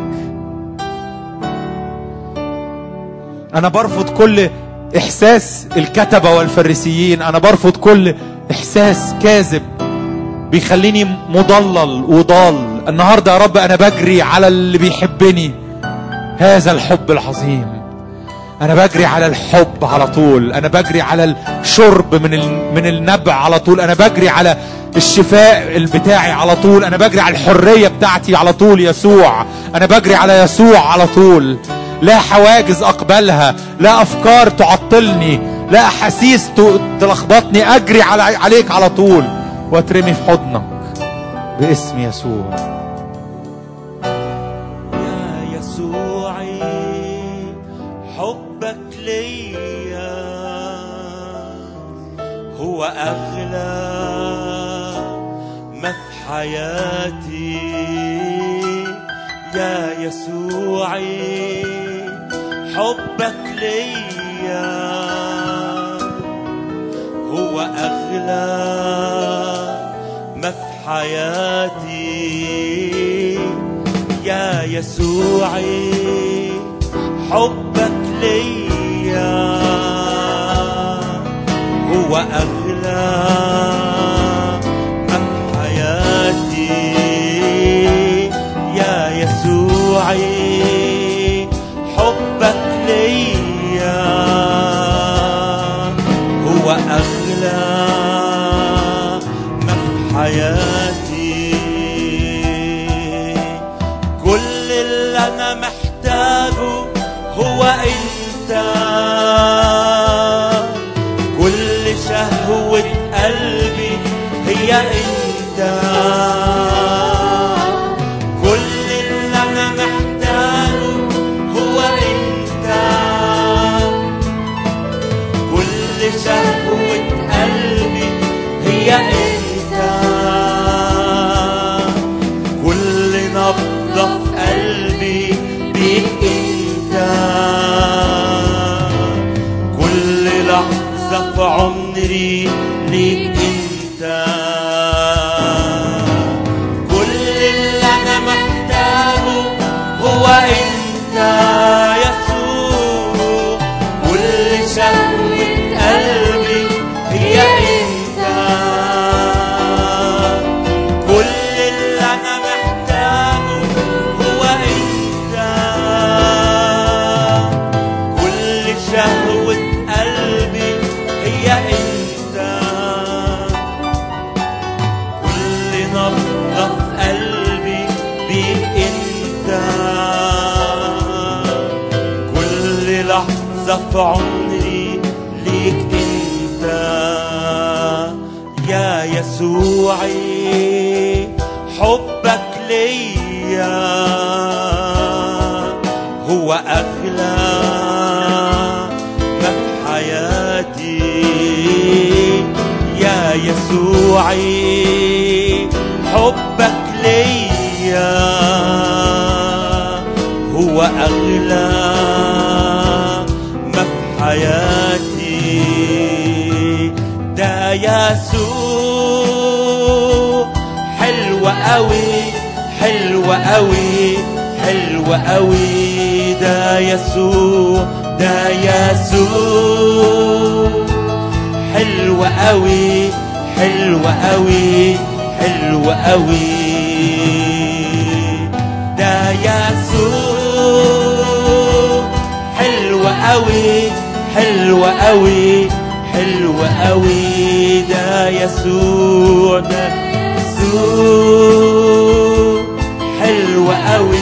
أنا برفض كل إحساس الكتبة والفريسيين أنا برفض كل إحساس كاذب بيخليني مضلل وضال النهاردة يا رب أنا بجري على اللي بيحبني هذا الحب العظيم انا بجري على الحب على طول انا بجري على الشرب من ال... من النبع على طول انا بجري على الشفاء بتاعي على طول انا بجري على الحريه بتاعتي على طول يسوع انا بجري على يسوع على طول لا حواجز اقبلها لا افكار تعطلني لا احاسيس ت- تلخبطني اجري على عليك على طول واترمي في حضنك باسم يسوع يا يسوعي حبك ليا هو أغلى ما في حياتي يا يسوعي حبك ليا هو أغلى ما في حياتي يا يسوعي حبك ليا هو أغلى ما في حياتي يا يسوعي حبك ليا هو أغلى ما في حياتي كل اللي أنا محتاجه هو أنت كل شهوة قلبي هي أنت كل اللي أنا محتاجه هو أنت كل شهوة قلبي هي أنت كل نبضة في قلبي بيك أنت كل لحظة في عمري ليك أنت كل اللي أنا محتاجه هو أنت يسوع كل شهوة قلبي هي أنت كل اللي أنا محتاجه هو أنت كل شهوة قلبي هي أنت موظف عمري ليك انت يا يسوعي حبك ليا هو اغلى ما في حياتي يا يسوعي حبك ليا هو أغلى ما في حياتي ده يسوع حلوة قوي حلوة قوي حلوة قوي ده يسوع ده يسوع حلوة قوي حلوة قوي حلوة قوي ده يسوع حلوة قوي حلوة قوي حلوة قوي ده يسوع ده يسوع حلوة قوي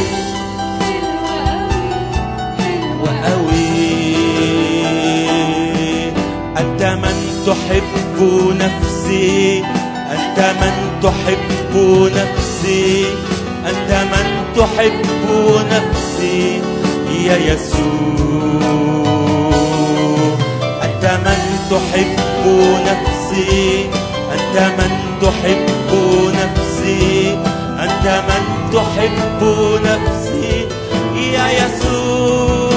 وقوي أنت من تحب نفسي أنت من تحب نفسي أنت من تحب نفسي يا يسوع أنت من تحب نفسي أنت من تحب نفسي أنت من تحب نفسي يا يسوع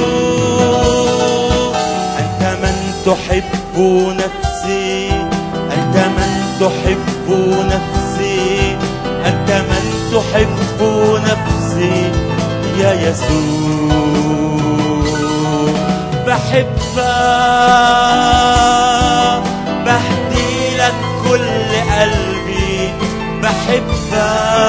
أنت من تحب نفسي أنت من تحب نفسي أنت من تحب نفسي يا يسوع بحبك بهدي لك كل قلبي بحبك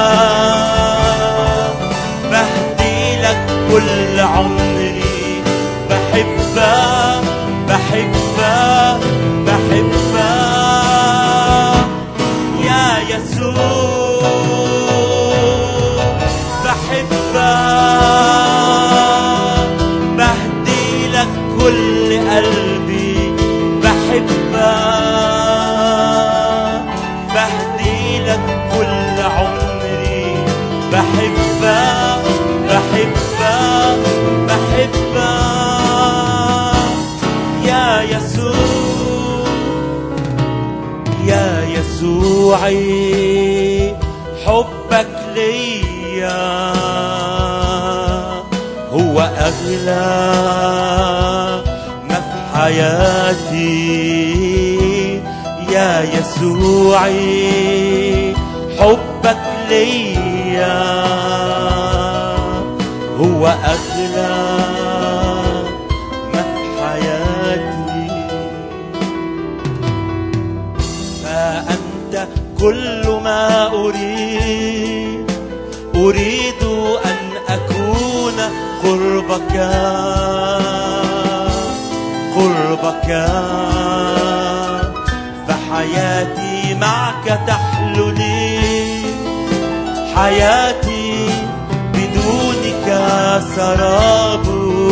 بهدي لك كل عمري بحبك بحبك بحبك يا يسوع بحبك بهدي لك كل قلبي بحبك بهدي لك كل عمري بحبك بحبك بحبك يا يسوع يا يسوعي حبك ليا هو أغلى ما في حياتي يا يسوعي حبك ليا هو أغلى ما في حياتي فأنت كل ما أريد أريد أن أكون قربك قربك فحياتي معك تحلو لي حياتي بدونك سراب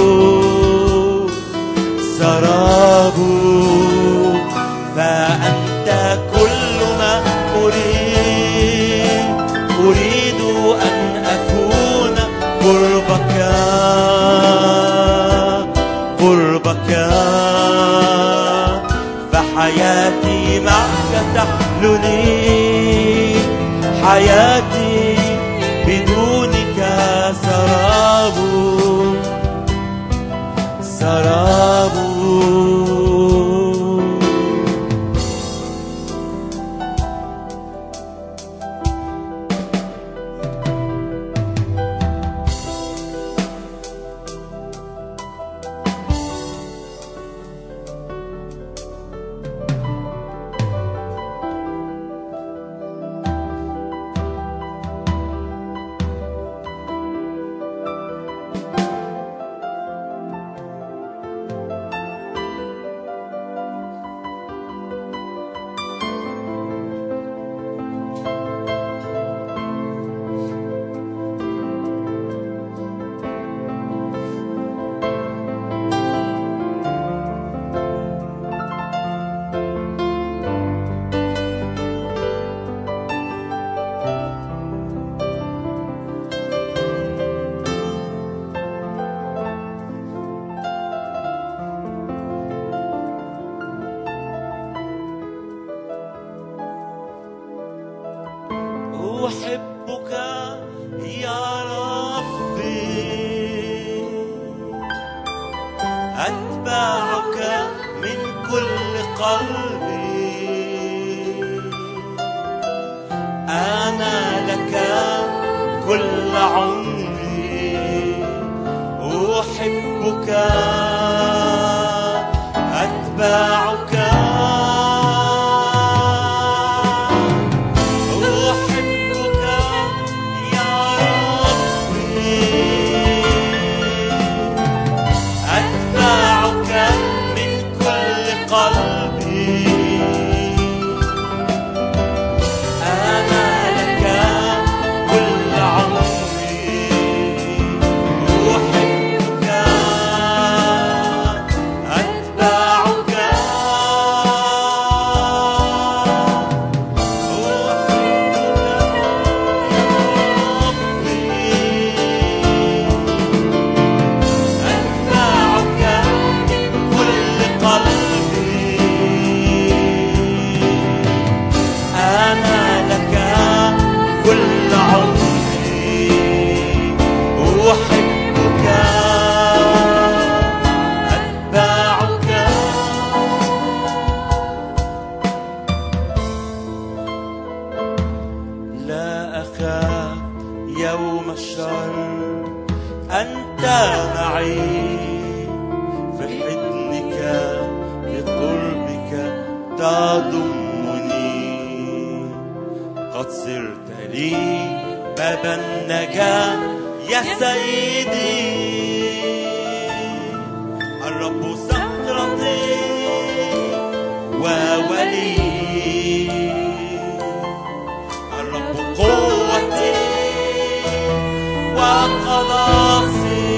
سراب فأنت كل ما أريد أريد أن أكون قربك قربك فحياتي معك تحلو لي حياتي بدونك سراب سراب أحبك يا ربي أتبعك من كل قلبي أنا لك كل عمري أحبك أتبعك أحبك يا ربي أتبعك من كل قلبي أنا لك كل عمري أحبك أتبعك أتبعك من كل قلبي أنا لك كل عمري أحبك أتبعك لا أخاف يوم الشر أنت معي في حضنك في قربك تضمني قد صرت لي باب النجاة يا سيدي الرب صخرتي وولي الرب قوتي وخلاصي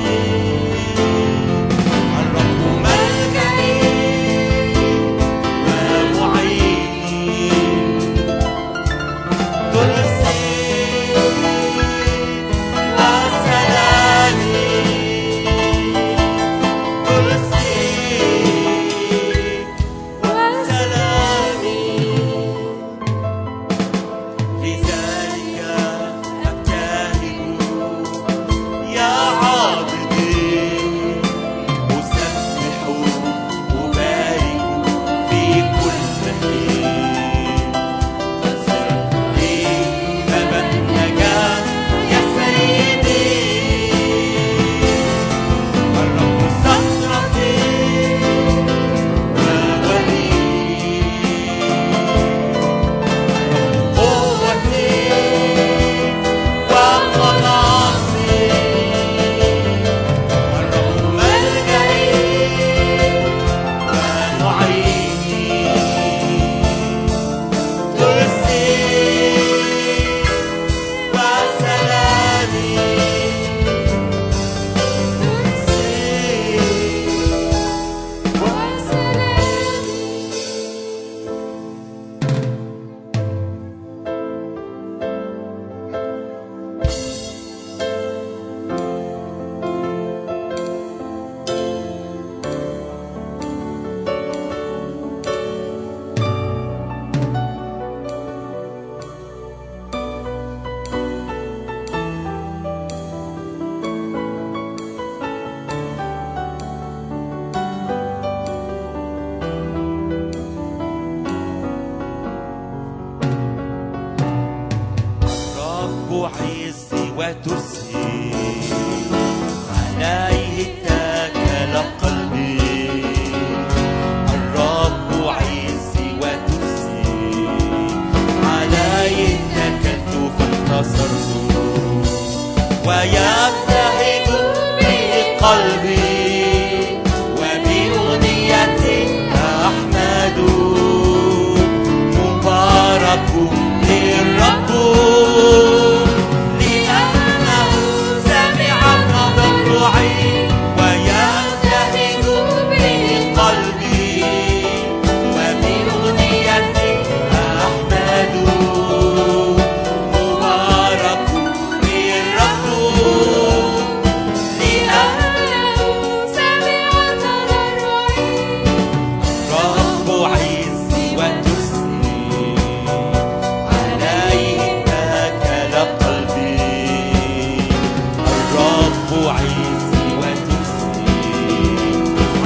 الرب ملجئي ومعيني ترسي وسلامي ترسي وسلامي لذلك أبتهج يا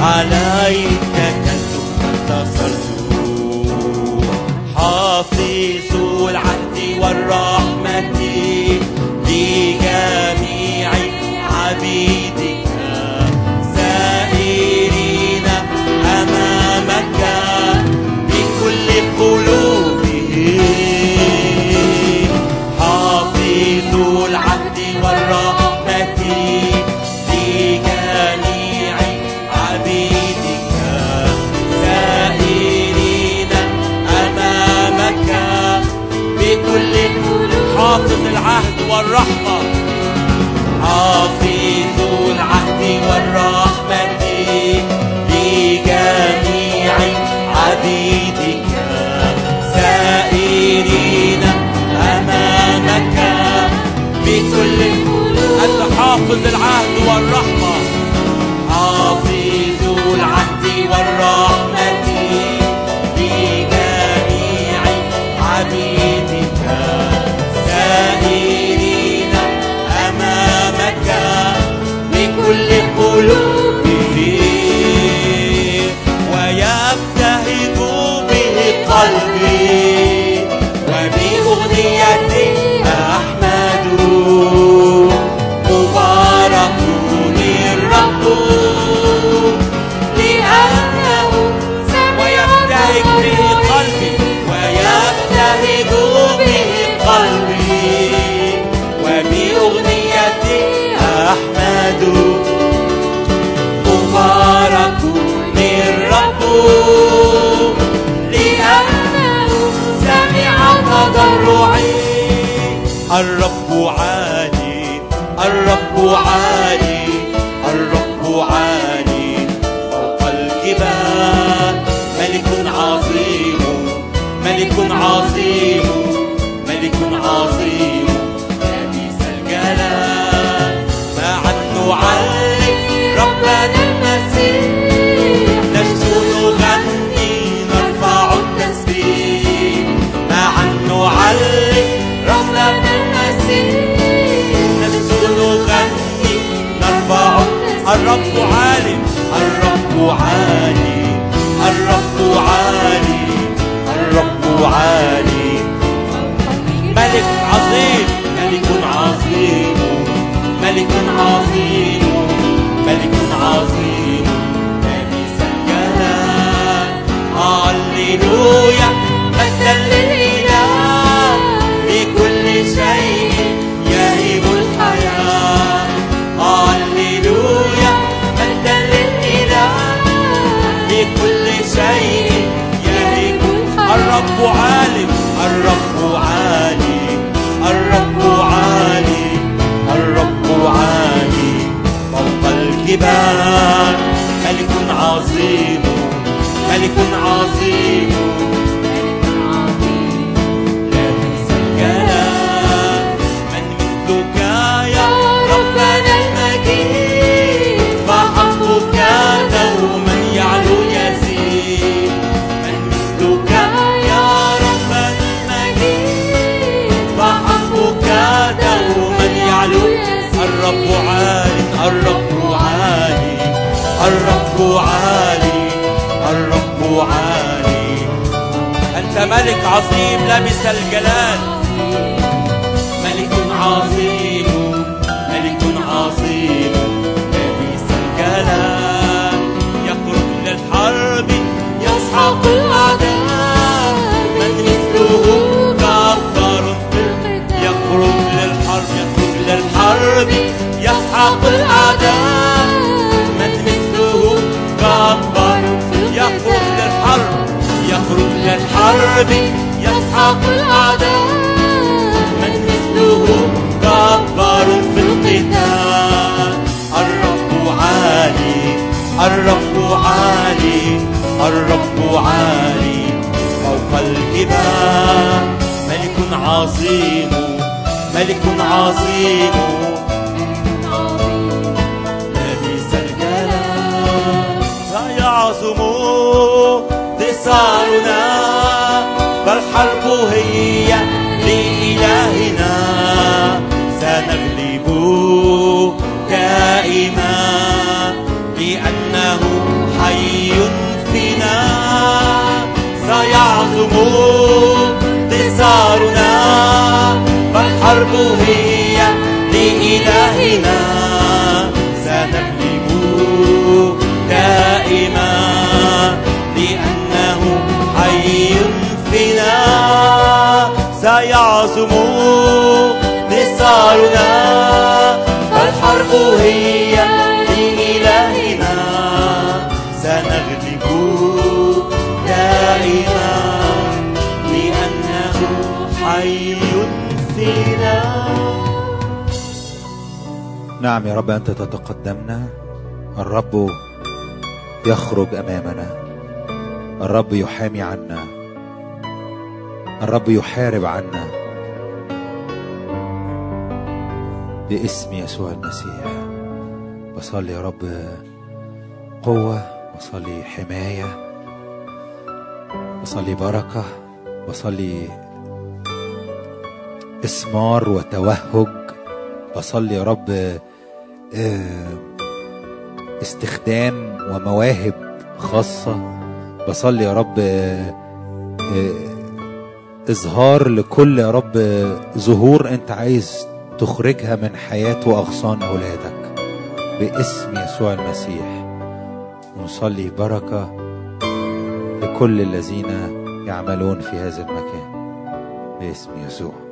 عليك كنت انتصرت حافظ العهد والرحمة لجميع عبيدك سائرين أمامك بكل قلوبهم حافظ العهد والرحمة لجميع عبيدك سائرين أمامك بكل حافظ العهد والرحمة حافظ العهد والرحمة لجميع عبيدك سائرين أمامك بكل أنت حافظ العهد والرحمة حافظ العهد والرحمة لجميع عبيدك سائرين أمامك بكل قلوبهم ويبتهج به قلبي وبأغنيتي أحمد مبارك الرب لأنه ويبتهج به قلبي ويبتهج به قلبي وبأغنيتي أحمد مبارك الرب لأنه سمع تضرعي الرب عالي الرب عالي الرب عالي فوق الجبال ملك عظيم ملك عظيم ملك عظيم لبيس الجلال معا نعلم ربنا المسيح نشكو نغني نرفع التسبيح معا نعلم ربنا المسيح نشكو نغني نرفع الرب عالي الرب عالي الرب عالي الرب عالي ملك عظيم ملك عظيم ملك عظيم ملك عظيم لبس الجلال هللويا مجدا للإله بكل شيء يهب الحياة هللويا مجدا للإله بكل شيء يهب الرب عالم الرب عالي الرب عالي الرب عالي فوق الجبال ملك عظيم ملك عظيم لبس الجلال من مثلك يا ربنا المجيد فحقك دوما يعلو يزيد من مثلك يا ربنا المجيد فحقك دوما يعلو الرب عالي الرب عالي الرب عالي الرب عالي أنت ملك عظيم لبس الجلال ملك عظيم ملك عظيم لبس الجلال يخرج للحرب يسحق الأعداء من مثله جبار في يخرج للحرب يخرج للحرب يسحق الأعداء من مثله جبار يخرج للحرب يخرج للحرب يسحق الأعداء من مثله جبار في القتال الرب عالي الرب عالي الرب عالي فوق الجبال ملك عظيم ملك عظيم لبس الجلال لا يعظم انتصارنا فالحرب هي لإلهنا سنغلب دائما لأنه حي فينا سيعظم انتصارنا فالحرب هي لإلهنا سنغلب دائما لأنه حي فينا سيعظم نصارنا فالحرب هي لإلهنا سنغلب دائما لأنه حي فينا نعم يا رب أنت تتقدمنا الرب يخرج أمامنا الرب يحامي عنا الرب يحارب عنا باسم يسوع المسيح بصلي يا رب قوة بصلي حماية بصلي بركة بصلي إثمار وتوهج بصلي يا رب آه، استخدام ومواهب خاصة بصلي يا رب آه، آه، إظهار لكل يا رب ظهور أنت عايز تخرجها من حياة وأغصان أولادك باسم يسوع المسيح ونصلي بركة لكل الذين يعملون في هذا المكان باسم يسوع